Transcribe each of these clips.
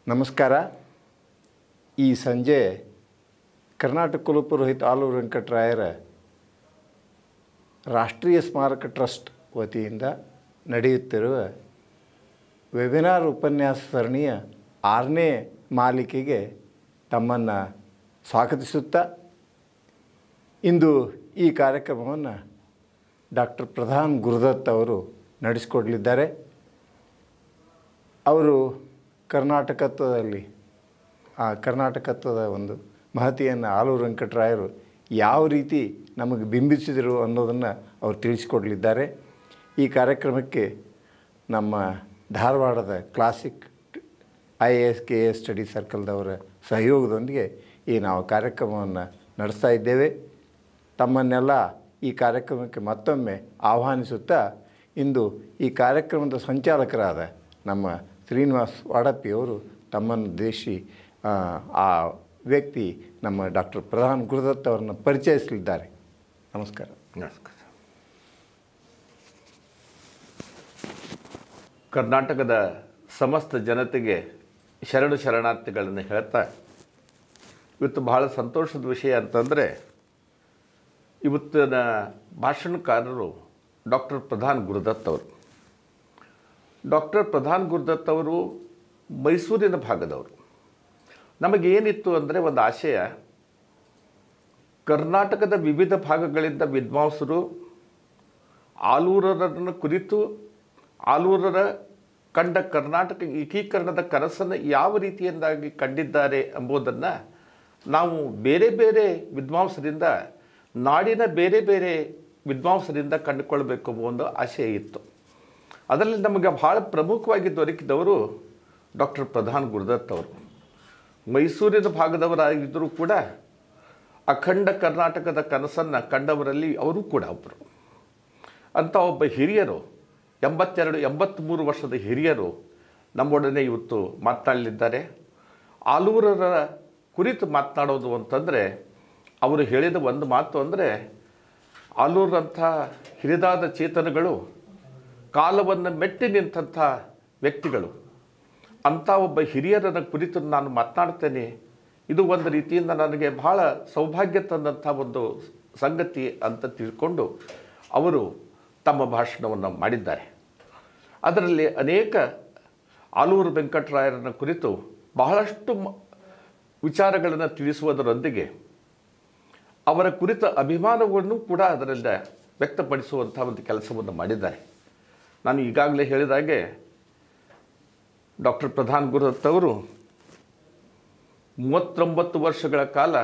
ನಮಸ್ಕಾರ ಈ ಸಂಜೆ ಕರ್ನಾಟಕ ಕುಲಪುರೋಹಿತ ಆಲೂರು ವೆಂಕಟರಾಯರ ರಾಷ್ಟ್ರೀಯ ಸ್ಮಾರಕ ಟ್ರಸ್ಟ್ ವತಿಯಿಂದ ನಡೆಯುತ್ತಿರುವ ವೆಬಿನಾರ್ ಉಪನ್ಯಾಸ ಸರಣಿಯ ಆರನೇ ಮಾಲಿಕೆಗೆ ತಮ್ಮನ್ನು ಸ್ವಾಗತಿಸುತ್ತಾ ಇಂದು ಈ ಕಾರ್ಯಕ್ರಮವನ್ನು ಡಾಕ್ಟರ್ ಪ್ರಧಾನ್ ಗುರುದತ್ ಅವರು ನಡೆಸಿಕೊಡಲಿದ್ದಾರೆ ಅವರು ಕರ್ನಾಟಕತ್ವದಲ್ಲಿ ಆ ಕರ್ನಾಟಕತ್ವದ ಒಂದು ಮಹತಿಯನ್ನು ಆಲೂರು ವೆಂಕಟರಾಯರು ಯಾವ ರೀತಿ ನಮಗೆ ಬಿಂಬಿಸಿದರು ಅನ್ನೋದನ್ನು ಅವರು ತಿಳಿಸಿಕೊಡಲಿದ್ದಾರೆ ಈ ಕಾರ್ಯಕ್ರಮಕ್ಕೆ ನಮ್ಮ ಧಾರವಾಡದ classic I A S K S study ಸರ್ಕಲ್ದವರ ಸಹಯೋಗದೊಂದಿಗೆ ಈ ನಾವು ಕಾರ್ಯಕ್ರಮವನ್ನು ನಡೆಸ್ತಾ ಇದ್ದೇವೆ ತಮ್ಮನ್ನೆಲ್ಲ ಈ ಕಾರ್ಯಕ್ರಮಕ್ಕೆ ಮತ್ತೊಮ್ಮೆ ಆಹ್ವಾನಿಸುತ್ತಾ ಇಂದು ಈ ಕಾರ್ಯಕ್ರಮದ ಸಂಚಾಲಕರಾದ ನಮ್ಮ ಶ್ರೀನಿವಾಸ್ ವಾಡಪ್ಪಿಯವರು ತಮ್ಮನ್ನು ದೇಶಿ ಆ, ಆ ವ್ಯಕ್ತಿ ನಮ್ಮ ಡಾಕ್ಟರ್ ಪ್ರಧಾನ್ ಗುರುದತ್ ಅವರನ್ನು ಪರಿಚಯಿಸಲಿದ್ದಾರೆ ನಮಸ್ಕಾರ ನಮಸ್ಕಾರ ಕರ್ನಾಟಕದ ಸಮಸ್ತ ಜನತೆಗೆ ಶರಣು ಶರಣಾರ್ಥಿಗಳನ್ನು ಹೇಳ್ತಾ ಇವತ್ತು ಬಹಳ ಸಂತೋಷದ ವಿಷಯ ಅಂತಂದರೆ ಇವತ್ತಿನ ಭಾಷಣಕಾರರು ಡಾಕ್ಟರ್ ಪ್ರಧಾನ್ ಗುರುದತ್ ಅವರು ಡಾಕ್ಟರ್ ಪ್ರಧಾನ್ ಗುರುದತ್ ಅವರು ಮೈಸೂರಿನ ಭಾಗದವರು ನಮಗೇನಿತ್ತು ಅಂದರೆ ಒಂದು ಆಶಯ ಕರ್ನಾಟಕದ ವಿವಿಧ ಭಾಗಗಳಿಂದ ವಿದ್ವಾಂಸರು ಆಲೂರರನ್ನು ಕುರಿತು ಆಲೂರರ ಕಂಡ ಕರ್ನಾಟಕ ಏಕೀಕರಣದ ಕನಸನ್ನು ಯಾವ ರೀತಿಯಿಂದಾಗಿ ಕಂಡಿದ್ದಾರೆ ಎಂಬುದನ್ನು ನಾವು ಬೇರೆ ಬೇರೆ ವಿದ್ವಾಂಸರಿಂದ ನಾಡಿನ ಬೇರೆ ಬೇರೆ ವಿದ್ವಾಂಸರಿಂದ ಕಂಡುಕೊಳ್ಬೇಕು ಎಂಬ ಒಂದು ಆಶಯ ಇತ್ತು ಅದರಲ್ಲಿ ನಮಗೆ ಬಹಳ ಪ್ರಮುಖವಾಗಿ ದೊರಕಿದವರು ಡಾಕ್ಟರ್ ಪ್ರಧಾನ್ ಗುರುದತ್ ಅವರು ಮೈಸೂರಿನ ಭಾಗದವರಾಗಿದ್ದರೂ ಕೂಡ ಅಖಂಡ ಕರ್ನಾಟಕದ ಕನಸನ್ನು ಕಂಡವರಲ್ಲಿ ಅವರು ಕೂಡ ಒಬ್ಬರು ಅಂಥ ಒಬ್ಬ ಹಿರಿಯರು ಎಂಬತ್ತೆರಡು ಎಂಬತ್ತ್ಮೂರು ವರ್ಷದ ಹಿರಿಯರು ನಮ್ಮೊಡನೆ ಇವತ್ತು ಮಾತನಾಡಲಿದ್ದಾರೆ ಆಲೂರರ ಕುರಿತು ಮಾತನಾಡೋದು ಅಂತಂದರೆ ಅವರು ಹೇಳಿದ ಒಂದು ಮಾತು ಅಂದರೆ ಆಲೂರಂಥ ಹಿರಿದಾದ ಚೇತನಗಳು ಕಾಲವನ್ನು ಮೆಟ್ಟಿ ನಿಂತಹ ವ್ಯಕ್ತಿಗಳು ಅಂಥ ಒಬ್ಬ ಹಿರಿಯರನ್ನ ಕುರಿತು ನಾನು ಮಾತನಾಡ್ತೇನೆ ಇದು ಒಂದು ರೀತಿಯಿಂದ ನನಗೆ ಬಹಳ ಸೌಭಾಗ್ಯ ತಂದಂಥ ಒಂದು ಸಂಗತಿ ಅಂತ ತಿಳ್ಕೊಂಡು ಅವರು ತಮ್ಮ ಭಾಷಣವನ್ನು ಮಾಡಿದ್ದಾರೆ ಅದರಲ್ಲಿ ಅನೇಕ ಆಲೂರು ವೆಂಕಟರಾಯರನ್ನ ಕುರಿತು ಬಹಳಷ್ಟು ಮ- ವಿಚಾರಗಳನ್ನು ತಿಳಿಸುವುದರೊಂದಿಗೆ ಅವರ ಕುರಿತ ಅಭಿಮಾನವನ್ನು ಕೂಡ ಅದರಿಂದ ವ್ಯಕ್ತಪಡಿಸುವಂಥ ಒಂದು ಕೆಲಸವನ್ನು ಮಾಡಿದ್ದಾರೆ ನಾನು ಈಗಾಗಲೇ ಹೇಳಿದಾಗೆ ಡಾಕ್ಟರ್ ಪ್ರಧಾನ್ ಗುರುದತ್ ಅವರು ಮೂವತ್ತೊಂಬತ್ತು ವರ್ಷಗಳ ಕಾಲ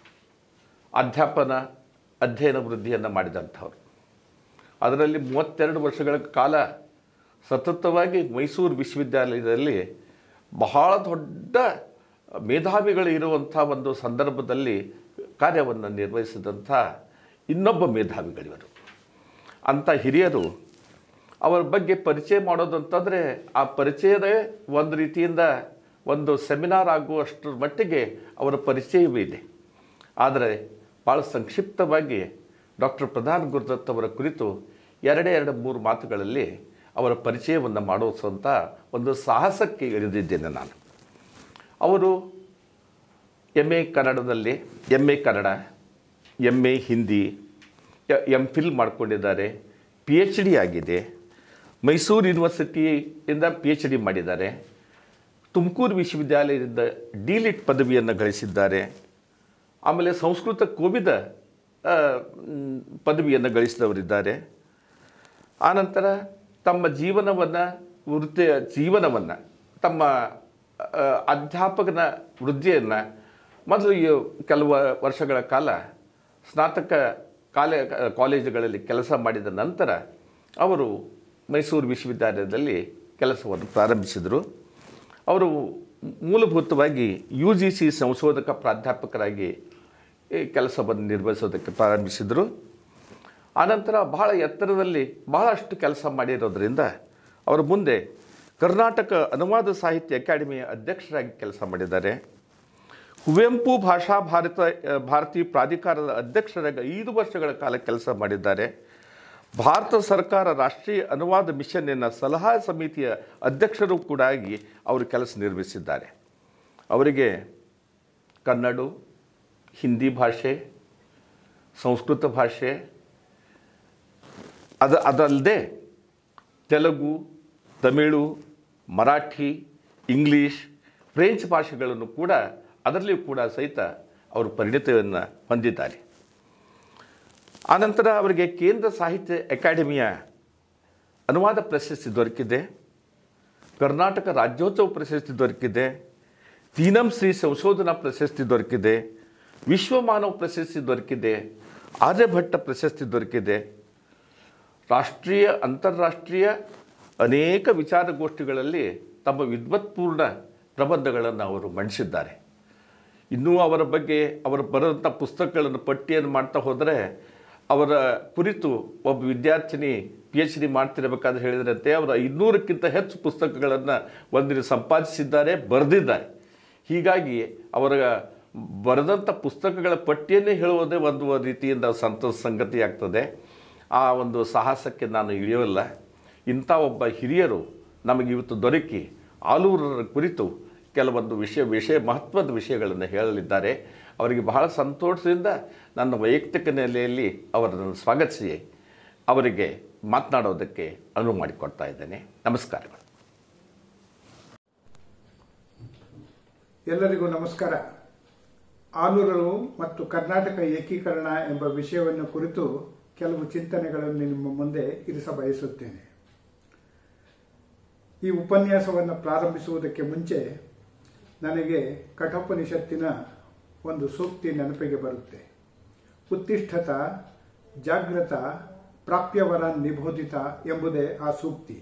ಅಧ್ಯಾಪನ ಅಧ್ಯಯನ ವೃದ್ಧಿಯನ್ನು ಮಾಡಿದಂಥವ್ರು ಅದರಲ್ಲಿ ಮೂವತ್ತೆರಡು ವರ್ಷಗಳ ಕಾಲ ಸತತವಾಗಿ ಮೈಸೂರು ವಿಶ್ವವಿದ್ಯಾಲಯದಲ್ಲಿ ಬಹಳ ದೊಡ್ಡ ಮೇಧಾವಿಗಳು ಇರುವಂಥ ಒಂದು ಸಂದರ್ಭದಲ್ಲಿ ಕಾರ್ಯವನ್ನು ನಿರ್ವಹಿಸಿದಂಥ ಇನ್ನೊಬ್ಬ ಮೇಧಾವಿಗಳಿವರು ಅಂಥ ಹಿರಿಯರು ಅವರ ಬಗ್ಗೆ ಪರಿಚಯ ಮಾಡೋದು ಅಂತಂದರೆ ಆ ಪರಿಚಯದೇ ಒಂದು ರೀತಿಯಿಂದ ಒಂದು ಸೆಮಿನಾರ್ ಆಗುವಷ್ಟರ ಮಟ್ಟಿಗೆ ಅವರ ಪರಿಚಯವೇ ಇದೆ ಆದರೆ ಭಾಳ ಸಂಕ್ಷಿಪ್ತವಾಗಿ ಡಾಕ್ಟರ್ ಪ್ರಧಾನ್ ಗುರುದತ್ ಅವರ ಕುರಿತು ಎರಡೇ ಎರಡು ಮೂರು ಮಾತುಗಳಲ್ಲಿ ಅವರ ಪರಿಚಯವನ್ನು ಮಾಡುವಂಥ ಒಂದು ಸಾಹಸಕ್ಕೆ ಇಳಿದಿದ್ದೇನೆ ನಾನು ಅವರು ಎಮ್ ಎ ಕನ್ನಡದಲ್ಲಿ M A Kannada M A Hindi M Phil ಮಾಡ್ಕೊಂಡಿದ್ದಾರೆ ಪಿ ಎಚ್ ಡಿ ಆಗಿದೆ ಮೈಸೂರು ಯೂನಿವರ್ಸಿಟಿಯಿಂದ ಪಿ ಎಚ್ ಡಿ ಮಾಡಿದ್ದಾರೆ ತುಮಕೂರು ವಿಶ್ವವಿದ್ಯಾಲಯದಿಂದ ಡಿ ಲಿಟ್ ಪದವಿಯನ್ನು ಗಳಿಸಿದ್ದಾರೆ ಆಮೇಲೆ ಸಂಸ್ಕೃತ ಕೋವಿದ ಆ, ಮ್, ಪದವಿಯನ್ನು ಗಳಿಸಿದವರಿದ್ದಾರೆ ಆನಂತರ ತಮ್ಮ ಜೀವನವನ್ನು ವೃತ್ತಿಯ ಜೀವನವನ್ನು ತಮ್ಮ ಆ, ಅಧ್ಯಾಪಕನ ವೃತ್ತಿಯನ್ನು ಮೊದಲು ಈ ಕೆಲವು ವರ್ಷಗಳ ಕಾಲ ಸ್ನಾತಕ ಕಾಲೇ ಕಾಲೇಜುಗಳಲ್ಲಿ ಕೆಲಸ ಮಾಡಿದ ನಂತರ ಅವರು ಮೈಸೂರು ವಿಶ್ವವಿದ್ಯಾಲಯದಲ್ಲಿ ಕೆಲಸವನ್ನು ಪ್ರಾರಂಭಿಸಿದರು ಅವರು ಮೂಲಭೂತವಾಗಿ ಯು ಜಿ ಸಿ ಸಂಶೋಧಕ ಪ್ರಾಧ್ಯಾಪಕರಾಗಿ ಈ ಕೆಲಸವನ್ನು ನಿರ್ವಹಿಸೋದಕ್ಕೆ ಪ್ರಾರಂಭಿಸಿದರು ಆನಂತರ ಬಹಳ ಎತ್ತರದಲ್ಲಿ ಬಹಳಷ್ಟು ಕೆಲಸ ಮಾಡಿರೋದ್ರಿಂದ ಅವರು ಮುಂದೆ ಕರ್ನಾಟಕ ಅನುವಾದ ಸಾಹಿತ್ಯ ಅಕಾಡೆಮಿಯ ಅಧ್ಯಕ್ಷರಾಗಿ ಕೆಲಸ ಮಾಡಿದ್ದಾರೆ ಕುವೆಂಪು ಭಾಷಾ ಭಾರತ ಭಾರತಿ ಪ್ರಾಧಿಕಾರದ ಅಧ್ಯಕ್ಷರಾಗಿ ಐದು ವರ್ಷಗಳ ಕಾಲ ಕೆಲಸ ಮಾಡಿದ್ದಾರೆ ಭಾರತ ಸರ್ಕಾರ ರಾಷ್ಟ್ರೀಯ ಅನುವಾದ ಮಿಷನ್ನಿನ ಸಲಹಾ ಸಮಿತಿಯ ಅಧ್ಯಕ್ಷರು ಕೂಡ ಆಗಿ ಅವರು ಕೆಲಸ ನಿರ್ವಹಿಸಿದ್ದಾರೆ ಅವರಿಗೆ ಕನ್ನಡ ಹಿಂದಿ ಭಾಷೆ ಸಂಸ್ಕೃತ ಭಾಷೆ ಅದು ಅದಲ್ಲದೆ ತೆಲುಗು ತಮಿಳು ಮರಾಠಿ ಇಂಗ್ಲೀಷ್ ಫ್ರೆಂಚ್ ಭಾಷೆಗಳನ್ನು ಕೂಡ ಅದರಲ್ಲಿಯೂ ಕೂಡ ಸಹಿತ ಅವರು ಪರಿಣಿತಿಯನ್ನು ಹೊಂದಿದ್ದಾರೆ ಆನಂತರ ಅವರಿಗೆ ಕೇಂದ್ರ ಸಾಹಿತ್ಯ ಅಕಾಡೆಮಿಯ ಅನುವಾದ ಪ್ರಶಸ್ತಿ ದೊರಕಿದೆ ಕರ್ನಾಟಕ ರಾಜ್ಯೋತ್ಸವ ಪ್ರಶಸ್ತಿ ದೊರಕಿದೆ ತೀನಂ ಶ್ರೀ ಸಂಶೋಧನಾ ಪ್ರಶಸ್ತಿ ದೊರಕಿದೆ ವಿಶ್ವ ಮಾನವ ಪ್ರಶಸ್ತಿ ದೊರಕಿದೆ ಆರ್ಯಭಟ್ಟ ಪ್ರಶಸ್ತಿ ದೊರಕಿದೆ ರಾಷ್ಟ್ರೀಯ ಅಂತಾರಾಷ್ಟ್ರೀಯ ಅನೇಕ ವಿಚಾರಗೋಷ್ಠಿಗಳಲ್ಲಿ ತಮ್ಮ ವಿದ್ವತ್ಪೂರ್ಣ ಪ್ರಬಂಧಗಳನ್ನು ಅವರು ಮಂಡಿಸಿದ್ದಾರೆ ಇನ್ನೂ ಅವರ ಬಗ್ಗೆ ಅವರು ಬರೆದಂಥ ಪುಸ್ತಕಗಳನ್ನು ಪಟ್ಟಿಯನ್ನು ಮಾಡ್ತಾ ಹೋದರೆ ಅವರ ಕುರಿತು ಒಬ್ಬ ವಿದ್ಯಾರ್ಥಿನಿ ಪಿ ಎಚ್ ಡಿ ಮಾಡ್ತಿರಬೇಕಾದ್ರೆ ಹೇಳಿದ್ರಂತೆ ಅವರು ಇನ್ನೂರಕ್ಕಿಂತ ಹೆಚ್ಚು ಪುಸ್ತಕಗಳನ್ನು ಒಂದಿನ ಸಂಪಾದಿಸಿದ್ದಾರೆ ಬರೆದಿದ್ದಾರೆ ಹೀಗಾಗಿ ಅವರ ಬರೆದಂಥ ಪುಸ್ತಕಗಳ ಪಟ್ಟಿಯನ್ನೇ ಹೇಳುವುದೇ ಒಂದು ರೀತಿಯಿಂದ ಸಂತೋಷ ಸಂಗತಿ ಆಗ್ತದೆ ಆ ಒಂದು ಸಾಹಸಕ್ಕೆ ನಾನು ಇಳಿಯೋಲ್ಲ ಇಂಥ ಒಬ್ಬ ಹಿರಿಯರು ನಮಗೆ ಇವತ್ತು ದೊರಕಿ ಆಲೂರರ ಕುರಿತು ಕೆಲವೊಂದು ವಿಷಯ ವಿಷಯ ಮಹತ್ವದ ವಿಷಯಗಳನ್ನು ಹೇಳಲಿದ್ದಾರೆ ಅವರಿಗೆ ಬಹಳ ಸಂತೋಷದಿಂದ ನನ್ನ ವೈಯಕ್ತಿಕ ನೆಲೆಯಲ್ಲಿ ಅವರನ್ನು ಸ್ವಾಗತಿಸಿ ಅವರಿಗೆ ಮಾತನಾಡೋದಕ್ಕೆ ಅನುವು ಮಾಡಿಕೊಡ್ತಾ ಇದ್ದೇನೆ ನಮಸ್ಕಾರಗಳು ಎಲ್ಲರಿಗೂ ನಮಸ್ಕಾರ ಆಲೂರರು ಮತ್ತು ಕರ್ನಾಟಕ ಏಕೀಕರಣ ಎಂಬ ವಿಷಯವನ್ನು ಕುರಿತು ಕೆಲವು ಚಿಂತನೆಗಳನ್ನು ನಿಮ್ಮ ಮುಂದೆ ಇರಿಸ ಬಯಸುತ್ತೇನೆ ಈ ಉಪನ್ಯಾಸವನ್ನು ಪ್ರಾರಂಭಿಸುವುದಕ್ಕೆ ಮುಂಚೆ ನನಗೆ ಕಠೋಪನಿಷತ್ತಿನ ಒಂದು ಸೂಕ್ತಿ ನೆನಪಿಗೆ ಬರುತ್ತೆ ಉತ್ತಿಷ್ಠತ ಜಾಗೃತ ಪ್ರಾಪ್ಯವರ ನಿಬೋಧಿತ ಎಂಬುದೇ ಆ ಸೂಕ್ತಿ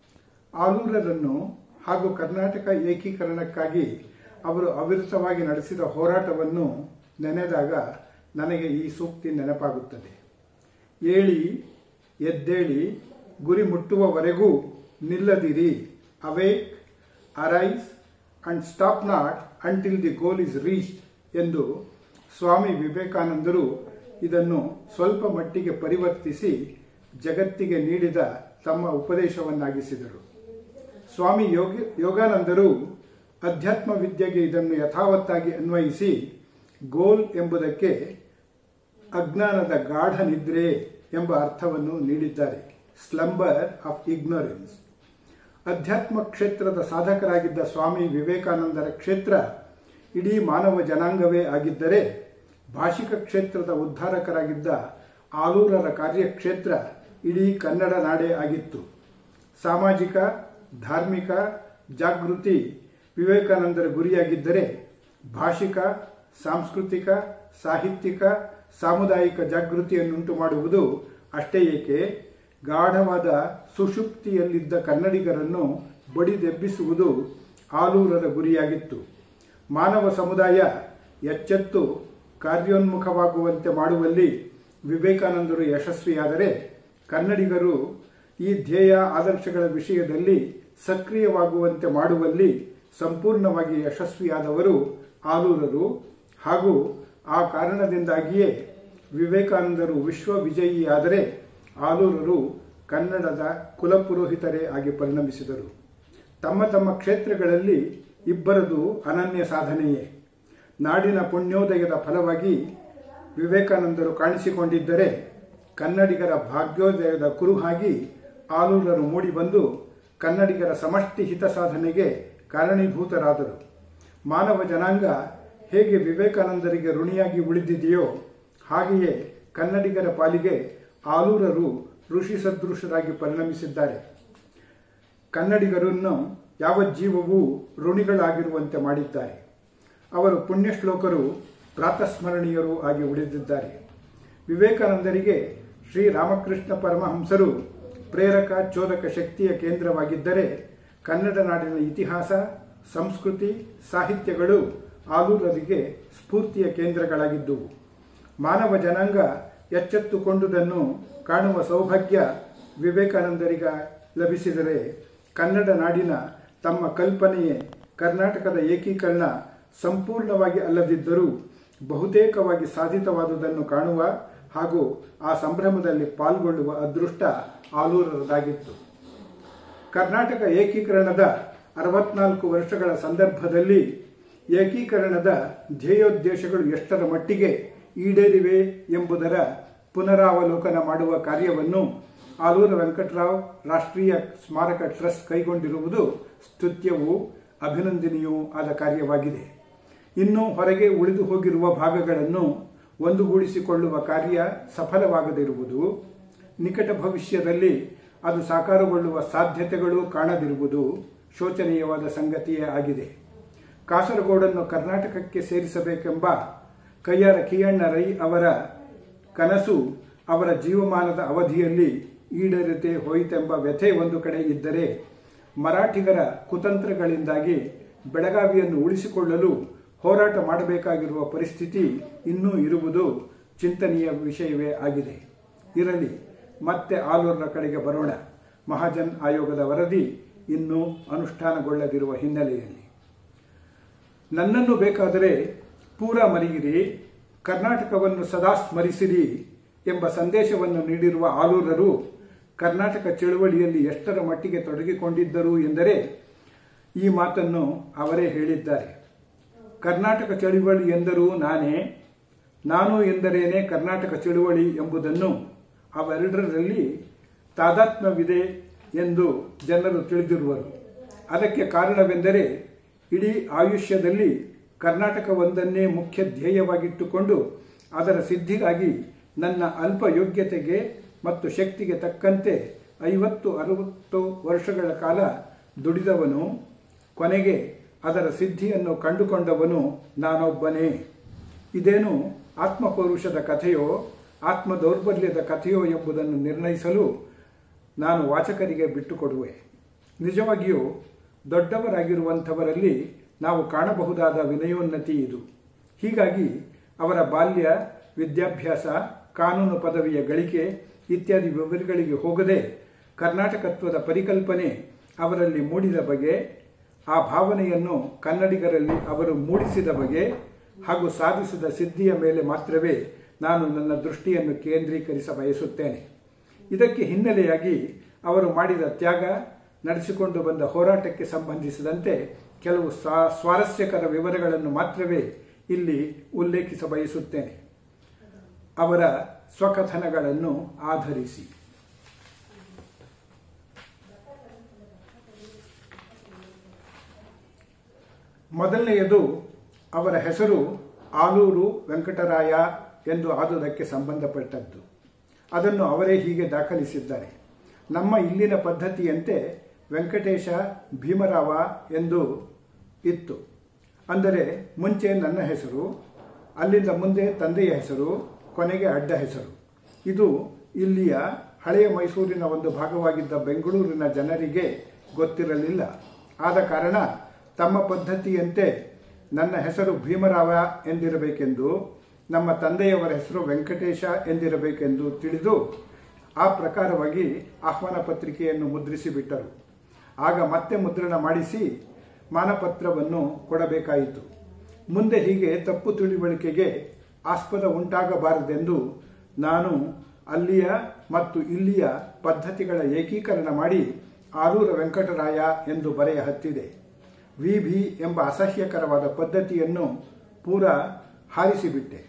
ಆಲೂರರನ್ನು ಹಾಗೂ ಕರ್ನಾಟಕ ಏಕೀಕರಣಕ್ಕಾಗಿ ಅವರು ಅವಿರತವಾಗಿ ನಡೆಸಿದ ಹೋರಾಟವನ್ನು ನೆನೆದಾಗ ನನಗೆ ಈ ಸೂಕ್ತಿ ನೆನಪಾಗುತ್ತದೆ ಏಳಿ ಎದ್ದೇಳಿ ಗುರಿ ಮುಟ್ಟುವವರೆಗೂ ನಿಲ್ಲದಿರಿ awake arise and stop not until the goal is reached ಎಂದು ಸ್ವಾಮಿ ವಿವೇಕಾನಂದರು ಇದನ್ನು ಸ್ವಲ್ಪ ಮಟ್ಟಿಗೆ ಪರಿವರ್ತಿಸಿ ಜಗತ್ತಿಗೆ ನೀಡಿದ ತಮ್ಮ ಉಪದೇಶವನ್ನಾಗಿಸಿದರು ಸ್ವಾಮಿ ಯೋಗ ಯೋಗಾನಂದರು ಅಧ್ಯಾತ್ಮ ವಿದ್ಯೆಗೆ ಇದನ್ನು ಯಥಾವತ್ತಾಗಿ ಅನ್ವಯಿಸಿ ಗೋಲ್ ಎಂಬುದಕ್ಕೆ ಅಜ್ಞಾನದ ಗಾಢ ನಿದ್ರೆ ಎಂಬ ಅರ್ಥವನ್ನು ನೀಡಿದ್ದಾರೆ ಸ್ಲಂಬರ್ ಆಫ್ ಇಗ್ನೋರೆನ್ಸ್ ಅಧ್ಯಾತ್ಮ ಕ್ಷೇತ್ರದ ಸಾಧಕರಾಗಿದ್ದ ಸ್ವಾಮಿ ವಿವೇಕಾನಂದರ ಕ್ಷೇತ್ರ ಇಡೀ ಮಾನವ ಜನಾಂಗವೇ ಆಗಿದ್ದರೆ ಭಾಷಿಕ ಕ್ಷೇತ್ರದ ಉದ್ಧಾರಕರಾಗಿದ್ದ ಆಲೂರರ ಕಾರ್ಯಕ್ಷೇತ್ರ ಇಡೀ ಕನ್ನಡ ನಾಡೇ ಆಗಿತ್ತು ಸಾಮಾಜಿಕ ಧಾರ್ಮಿಕ ಜಾಗೃತಿ ವಿವೇಕಾನಂದರ ಗುರಿಯಾಗಿದ್ದರೆ ಭಾಷಿಕ ಸಾಂಸ್ಕೃತಿಕ ಸಾಹಿತ್ಯಿಕ ಸಾಮುದಾಯಿಕ ಜಾಗೃತಿಯನ್ನುಂಟು ಮಾಡುವುದು ಅಷ್ಟೇ ಏಕೆ ಗಾಢವಾದ ಸುಷುಪ್ತಿಯಲ್ಲಿದ್ದ ಕನ್ನಡಿಗರನ್ನು ಬಡಿದೆಬ್ಬಿಸುವುದು ಆಲೂರರ ಗುರಿಯಾಗಿತ್ತು ಮಾನವ ಸಮುದಾಯ ಎಚ್ಚೆತ್ತು ಕಾರ್ಯೋನ್ಮುಖವಾಗುವಂತೆ ಮಾಡುವಲ್ಲಿ ವಿವೇಕಾನಂದರು ಯಶಸ್ವಿಯಾದರೆ ಕನ್ನಡಿಗರು ಈ ಧ್ಯೇಯ ಆದರ್ಶಗಳ ವಿಷಯದಲ್ಲಿ ಸಕ್ರಿಯವಾಗುವಂತೆ ಮಾಡುವಲ್ಲಿ ಸಂಪೂರ್ಣವಾಗಿ ಯಶಸ್ವಿಯಾದವರು ಆಲೂರರು ಹಾಗೂ ಆ ಕಾರಣದಿಂದಾಗಿಯೇ ವಿವೇಕಾನಂದರು ವಿಶ್ವ ವಿಜಯಿಯಾದರೆ ಆಲೂರರು ಕನ್ನಡದ ಕುಲಪುರೋಹಿತರೇ ಆಗಿ ಪರಿಣಮಿಸಿದರು ತಮ್ಮ ತಮ್ಮ ಕ್ಷೇತ್ರಗಳಲ್ಲಿ ಇಬ್ಬರದು ಅನನ್ಯ ಸಾಧನೆಯೇ ನಾಡಿನ ಪುಣ್ಯೋದಯದ ಫಲವಾಗಿ ವಿವೇಕಾನಂದರು ಕಾಣಿಸಿಕೊಂಡಿದ್ದರೆ ಕನ್ನಡಿಗರ ಭಾಗ್ಯೋದಯದ ಕುರುಹಾಗಿ ಆಲೂರರು ಮೂಡಿಬಂದು ಕನ್ನಡಿಗರ ಸಮಷ್ಟಿ ಹಿತ ಸಾಧನೆಗೆ ಕಾರಣೀಭೂತರಾದರು ಮಾನವ ಜನಾಂಗ ಹೇಗೆ ವಿವೇಕಾನಂದರಿಗೆ ಋಣಿಯಾಗಿ ಉಳಿದಿದೆಯೋ ಹಾಗೆಯೇ ಕನ್ನಡಿಗರ ಪಾಲಿಗೆ ಆಲೂರರು ಋಷಿ ಸದೃಶರಾಗಿ ಪರಿಣಮಿಸಿದ್ದಾರೆ ಕನ್ನಡಿಗರನ್ನು ಯಾವ ಜೀವವೂ ಋಣಿಗಳಾಗಿರುವಂತೆ ಮಾಡಿದ್ದಾರೆ ಅವರು ಪುಣ್ಯಶ್ಲೋಕರು ಪ್ರಾತಸ್ಮರಣೀಯರು ಆಗಿ ಉಳಿದಿದ್ದಾರೆ ವಿವೇಕಾನಂದರಿಗೆ ಶ್ರೀರಾಮಕೃಷ್ಣ ಪರಮಹಂಸರು ಪ್ರೇರಕ ಚೋದಕ ಶಕ್ತಿಯ ಕೇಂದ್ರವಾಗಿದ್ದರೆ ಕನ್ನಡ ನಾಡಿನ ಇತಿಹಾಸ ಸಂಸ್ಕೃತಿ ಸಾಹಿತ್ಯಗಳು ಆಲೂರರಿಗೆ ಸ್ಫೂರ್ತಿಯ ಕೇಂದ್ರಗಳಾಗಿದ್ದುವು ಮಾನವ ಜನಾಂಗ ಎಚ್ಚೆತ್ತುಕೊಂಡುದನ್ನು ಕಾಣುವ ಸೌಭಾಗ್ಯ ವಿವೇಕಾನಂದರಿಗ ಲಭಿಸಿದರೆ ಕನ್ನಡ ನಾಡಿನ ತಮ್ಮ ಕಲ್ಪನೆಯೇ ಕರ್ನಾಟಕದ ಏಕೀಕರಣ ಸಂಪೂರ್ಣವಾಗಿ ಅಲ್ಲದಿದ್ದರೂ ಬಹುತೇಕವಾಗಿ ಸಾಧಿತವಾದುದನ್ನು ಕಾಣುವ ಹಾಗೂ ಆ ಸಂಭ್ರಮದಲ್ಲಿ ಪಾಲ್ಗೊಳ್ಳುವ ಅದೃಷ್ಟ ಆಲೂರರದಾಗಿತ್ತು ಕರ್ನಾಟಕ ಏಕೀಕರಣದ ಅರವತ್ನಾಲ್ಕು ವರ್ಷಗಳ ಸಂದರ್ಭದಲ್ಲಿ ಏಕೀಕರಣದ ಧ್ಯೇಯೋದ್ದೇಶಗಳು ಎಷ್ಟರ ಮಟ್ಟಿಗೆ ಈಡೇರಿವೆ ಎಂಬುದರ ಪುನರಾವಲೋಕನ ಮಾಡುವ ಕಾರ್ಯವನ್ನು ಆಲೂರ ವೆಂಕಟರಾವ್ ರಾಷ್ಟ್ರೀಯ ಸ್ಮಾರಕ ಟ್ರಸ್ಟ್ ಕೈಗೊಂಡಿರುವುದು ಸ್ತುತ್ಯವೂ ಅಭಿನಂದನೆಯೂ ಆದ ಕಾರ್ಯವಾಗಿದೆ ಇನ್ನು ಹೊರಗೆ ಉಳಿದು ಹೋಗಿರುವ ಭಾಗಗಳನ್ನು ಒಂದುಗೂಡಿಸಿಕೊಳ್ಳುವ ಕಾರ್ಯ ಸಫಲವಾಗದಿರುವುದು ನಿಕಟ ಭವಿಷ್ಯದಲ್ಲಿ ಅದು ಸಾಕಾರಗೊಳ್ಳುವ ಸಾಧ್ಯತೆಗಳು ಕಾಣದಿರುವುದು ಶೋಚನೀಯವಾದ ಸಂಗತಿಯೇ ಆಗಿದೆ ಕಾಸರಗೋಡನ್ನು ಕರ್ನಾಟಕಕ್ಕೆ ಸೇರಿಸಬೇಕೆಂಬ ಕಯ್ಯಾರ ಕಿಯಣ್ಣ ರೈ ಅವರ ಕನಸು ಅವರ ಜೀವಮಾನದ ಅವಧಿಯಲ್ಲಿ ಈಡೇರದೆ ಹೋಯಿತೆಂಬ ವ್ಯಥೆ ಒಂದು ಕಡೆ ಇದ್ದರೆ ಮರಾಠಿಗರ ಕುತಂತ್ರಗಳಿಂದಾಗಿ ಬೆಳಗಾವಿಯನ್ನು ಉಳಿಸಿಕೊಳ್ಳಲು ಹೋರಾಟ ಮಾಡಬೇಕಾಗಿರುವ ಪರಿಸ್ಥಿತಿ ಇನ್ನೂ ಇರುವುದು ಚಿಂತನೀಯ ವಿಷಯವೇ ಆಗಿದೆ ಇರಲಿ ಮತ್ತೆ ಆಲೂರಿನ ಕಡೆಗೆ ಬರೋಣ ಮಹಾಜನ್ ಆಯೋಗದ ವರದಿ ಇನ್ನೂ ಅನುಷ್ಠಾನಗೊಳ್ಳದಿರುವ ಹಿನ್ನೆಲೆಯಲ್ಲಿ ನನ್ನನ್ನು ಬೇಕಾದರೆ ಪೂರ ಮರಿಗಿರಿ ಕರ್ನಾಟಕವನ್ನು ಸದಾ ಸ್ಮರಿಸಿರಿ ಎಂಬ ಸಂದೇಶವನ್ನು ನೀಡಿರುವ ಆಲೂರರು ಕರ್ನಾಟಕ ಚಳುವಳಿಯಲ್ಲಿ ಎಷ್ಟರ ಮಟ್ಟಿಗೆ ತೊಡಗಿಕೊಂಡಿದ್ದರು ಎಂದರೆ ಈ ಮಾತನ್ನು ಅವರೇ ಹೇಳಿದ್ದಾರೆ ಕರ್ನಾಟಕ ಚಳುವಳಿ ಎಂದರೂ ನಾನೇ ನಾನು ಎಂದರೇನೆ ಕರ್ನಾಟಕ ಚಳುವಳಿ ಎಂಬುದನ್ನು ಅವೆರಡರಲ್ಲಿ ತಾದಾತ್ಮ್ಯವಿದೆ ಎಂದು ಜನರು ತಿಳಿದಿರುವರು ಅದಕ್ಕೆ ಕಾರಣವೆಂದರೆ ಇಡೀ ಆಯುಷ್ಯದಲ್ಲಿ ಕರ್ನಾಟಕವೊಂದನ್ನೇ ಮುಖ್ಯ ಧ್ಯೇಯವಾಗಿಟ್ಟುಕೊಂಡು ಅದರ ಸಿದ್ಧಿಗಾಗಿ ನನ್ನ ಅಲ್ಪ ಯೋಗ್ಯತೆಗೆ ಮತ್ತು ಶಕ್ತಿಗೆ ತಕ್ಕಂತೆ ಐವತ್ತು ಅರವತ್ತು ವರ್ಷಗಳ ಕಾಲ ದುಡಿದವನು ಕೊನೆಗೆ ಅದರ ಸಿದ್ಧಿಯನ್ನು ಕಂಡುಕೊಂಡವನು ನಾನೊಬ್ಬನೇ ಇದೇನು ಆತ್ಮಪೌರುಷದ ಕಥೆಯೋ ಆತ್ಮ ದೌರ್ಬಲ್ಯದ ಕಥೆಯೋ ಎಂಬುದನ್ನು ನಿರ್ಣಯಿಸಲು ನಾನು ವಾಚಕರಿಗೆ ಬಿಟ್ಟುಕೊಡುವೆ ನಿಜವಾಗಿಯೂ ದೊಡ್ಡವರಾಗಿರುವಂಥವರಲ್ಲಿ ನಾವು ಕಾಣಬಹುದಾದ ವಿನಯೋನ್ನತಿ ಇದು ಹೀಗಾಗಿ ಅವರ ಬಾಲ್ಯ ವಿದ್ಯಾಭ್ಯಾಸ ಕಾನೂನು ಪದವಿಯ ಗಳಿಕೆ ಇತ್ಯಾದಿ ವಿವರಗಳಿಗೆ ಹೋಗದೆ ಕರ್ನಾಟಕತ್ವದ ಪರಿಕಲ್ಪನೆ ಅವರಲ್ಲಿ ಮೂಡಿದ ಬಗೆ ಆ ಭಾವನೆಯನ್ನು ಕನ್ನಡಿಗರಲ್ಲಿ ಅವರು ಮೂಡಿಸಿದ ಬಗೆ ಹಾಗೂ ಸಾಧಿಸಿದ ಸಿದ್ಧಿಯ ಮೇಲೆ ಮಾತ್ರವೇ ನಾನು ನನ್ನ ದೃಷ್ಟಿಯನ್ನು ಕೇಂದ್ರೀಕರಿಸ ಬಯಸುತ್ತೇನೆ ಇದಕ್ಕೆ ಹಿನ್ನೆಲೆಯಾಗಿ ಅವರು ಮಾಡಿದ ತ್ಯಾಗ ನಡೆಸಿಕೊಂಡು ಬಂದ ಹೋರಾಟಕ್ಕೆ ಸಂಬಂಧಿಸಿದಂತೆ ಕೆಲವು ಸ್ವಾ- ಸ್ವಾರಸ್ಯಕರ ವಿವರಗಳನ್ನು ಮಾತ್ರವೇ ಇಲ್ಲಿ ಉಲ್ಲೇಖಿಸ ಬಯಸುತ್ತೇನೆ ಅವರ ಸ್ವಕಥನಗಳನ್ನು ಆಧರಿಸಿ ಮೊದಲನೆಯದು ಅವರ ಹೆಸರು ಆಲೂರು ವೆಂಕಟರಾಯ ಎಂದು ಆದುದಕ್ಕೆ ಸಂಬಂಧಪಟ್ಟದ್ದು ಅದನ್ನು ಅವರೇ ಹೀಗೆ ದಾಖಲಿಸಿದ್ದಾರೆ ನಮ್ಮ ಇಲ್ಲಿನ ಪದ್ಧತಿಯಂತೆ ವೆಂಕಟೇಶ ಭೀಮರಾವ ಎಂದು ಇತ್ತು ಅಂದರೆ ಮುಂಚೆ ನನ್ನ ಹೆಸರು ಅಲ್ಲಿಂದ ಮುಂದೆ ತಂದೆಯ ಹೆಸರು ಕೊನೆಗೆ ಅಡ್ಡ ಹೆಸರು ಇದು ಇಲ್ಲಿಯ ಹಳೆಯ ಮೈಸೂರಿನ ಒಂದು ಭಾಗವಾಗಿದ್ದ ಬೆಂಗಳೂರಿನ ಜನರಿಗೆ ಗೊತ್ತಿರಲಿಲ್ಲ ಆದ ಕಾರಣ ತಮ್ಮ ಪದ್ಧತಿಯಂತೆ ನನ್ನ ಹೆಸರು ಭೀಮರಾವ ಎಂದಿರಬೇಕೆಂದು ನಮ್ಮ ತಂದೆಯವರ ಹೆಸರು ವೆಂಕಟೇಶ ಎಂದಿರಬೇಕೆಂದು ತಿಳಿದು ಆ ಪ್ರಕಾರವಾಗಿ ಆಹ್ವಾನ ಪತ್ರಿಕೆಯನ್ನು ಮುದ್ರಿಸಿಬಿಟ್ಟರು ಆಗ ಮತ್ತೆ ಮುದ್ರಣ ಮಾಡಿಸಿ ಮಾನಪತ್ರವನ್ನು ಕೊಡಬೇಕಾಯಿತು ಮುಂದೆ ಹೀಗೆ ತಪ್ಪು ತಿಳಿವಳಿಕೆಗೆ ಆಸ್ಪದ ಉಂಟಾಗಬಾರದೆಂದು ನಾನು ಅಲ್ಲಿಯ ಮತ್ತು ಇಲ್ಲಿಯ ಪದ್ಧತಿಗಳ ಏಕೀಕರಣ ಮಾಡಿ ಆಲೂರ ವೆಂಕಟರಾಯ ಎಂದು ಬರೆಯ ಹತ್ತಿದೆ ವಿ ಭಿ ಎಂಬ ಅಸಹ್ಯಕರವಾದ ಪದ್ಧತಿಯನ್ನು ಪೂರ ಹಾರಿಸಿಬಿಟ್ಟೆ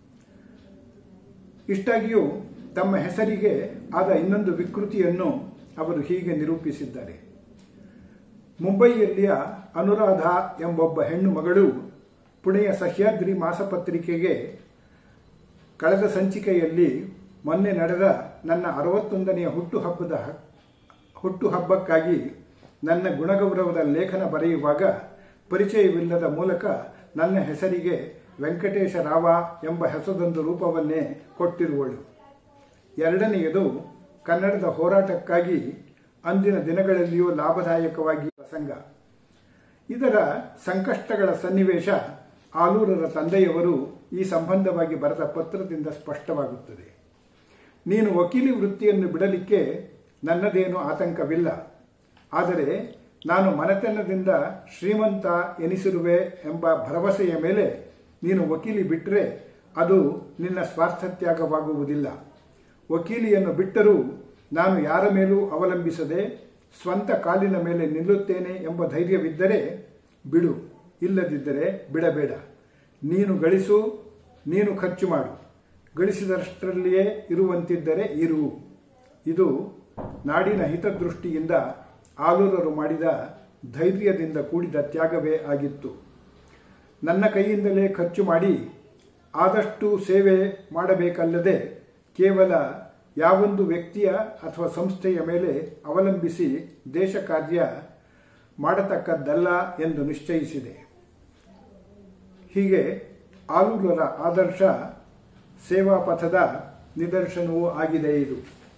ಇಷ್ಟಾಗಿಯೂ ತಮ್ಮ ಹೆಸರಿಗೆ ಆದ ಇನ್ನೊಂದು ವಿಕೃತಿಯನ್ನು ಅವರು ಹೀಗೆ ನಿರೂಪಿಸಿದ್ದಾರೆ ಮುಂಬಯಿಯಲ್ಲಿಯ ಅನುರಾಧ ಎಂಬೊಬ್ಬ ಹೆಣ್ಣು ಮಗಳು ಪುಣೆಯ ಸಹ್ಯಾದ್ರಿ ಮಾಸಪತ್ರಿಕೆಗೆ ಕಳೆದ ಸಂಚಿಕೆಯಲ್ಲಿ ಮೊನ್ನೆ ನಡೆದ ನನ್ನ ಅರವತ್ತೊಂದನೆಯ ಹುಟ್ಟುಹಬ್ಬದ ಹುಟ್ಟುಹಬ್ಬಕ್ಕಾಗಿ ನನ್ನ ಗುಣಗೌರವದ ಲೇಖನ ಬರೆಯುವಾಗ ಪರಿಚಯವಿಲ್ಲದ ಮೂಲಕ ನನ್ನ ಹೆಸರಿಗೆ ವೆಂಕಟೇಶ ರಾವ ಎಂಬ ಹೆಸರೊಂದು ರೂಪವನ್ನೇ ಕೊಟ್ಟಿರುವಳು ಎರಡನೆಯದು ಕನ್ನಡದ ಹೋರಾಟಕ್ಕಾಗಿ ಅಂದಿನ ದಿನಗಳಲ್ಲಿಯೂ ಲಾಭದಾಯಕವಾಗಿ ಪ್ರಸಂಗ ಇದರ ಸಂಕಷ್ಟಗಳ ಸನ್ನಿವೇಶ ಆಲೂರರ ತಂದೆಯವರು ಈ ಸಂಬಂಧವಾಗಿ ಬರೆದ ಪತ್ರದಿಂದ ಸ್ಪಷ್ಟವಾಗುತ್ತದೆ ನೀನು ವಕೀಲಿ ವೃತ್ತಿಯನ್ನು ಬಿಡಲಿಕ್ಕೆ ನನ್ನದೇನು ಆತಂಕವಿಲ್ಲ ಆದರೆ ನಾನು ಮನೆತನದಿಂದ ಶ್ರೀಮಂತ ಎನಿಸಿರುವೆ ಎಂಬ ಭರವಸೆಯ ಮೇಲೆ ನೀನು ವಕೀಲಿ ಬಿಟ್ಟರೆ ಅದು ನಿನ್ನ ಸ್ವಾರ್ಥತ್ಯಾಗವಾಗುವುದಿಲ್ಲ ವಕೀಲಿಯನ್ನು ಬಿಟ್ಟರೂ ನಾನು ಯಾರ ಮೇಲೂ ಅವಲಂಬಿಸದೆ ಸ್ವಂತ ಕಾಲಿನ ಮೇಲೆ ನಿಲ್ಲುತ್ತೇನೆ ಎಂಬ ಧೈರ್ಯವಿದ್ದರೆ ಬಿಡು ಇಲ್ಲದಿದ್ದರೆ ಬಿಡಬೇಡ ನೀನು ಗಳಿಸು ನೀನು ಖರ್ಚು ಮಾಡು ಗಳಿಸಿದಷ್ಟರಲ್ಲಿಯೇ ಇರುವಂತಿದ್ದರೆ ಇರು ಇದು ನಾಡಿನ ಹಿತದೃಷ್ಟಿಯಿಂದ ಆಲೂರರು ಮಾಡಿದ ಧೈರ್ಯದಿಂದ ಕೂಡಿದ ತ್ಯಾಗವೇ ಆಗಿತ್ತು ನನ್ನ ಕೈಯಿಂದಲೇ ಖರ್ಚು ಮಾಡಿ ಆದಷ್ಟು ಸೇವೆ ಮಾಡಬೇಕಲ್ಲದೆ ಕೇವಲ ಯಾವೊಂದು ವ್ಯಕ್ತಿಯ ಅಥವಾ ಸಂಸ್ಥೆಯ ಮೇಲೆ ಅವಲಂಬಿಸಿ ದೇಶ ಕಾರ್ಯ ಮಾಡತಕ್ಕದ್ದಲ್ಲ ಎಂದು ನಿಶ್ಚಯಿಸಿದೆ ಹೀಗೆ ಆಲೂರರ ಆದರ್ಶ ಸೇವಾ ಪಥದ ನಿದರ್ಶನವೂ ಆಗಿದೆ ಇದು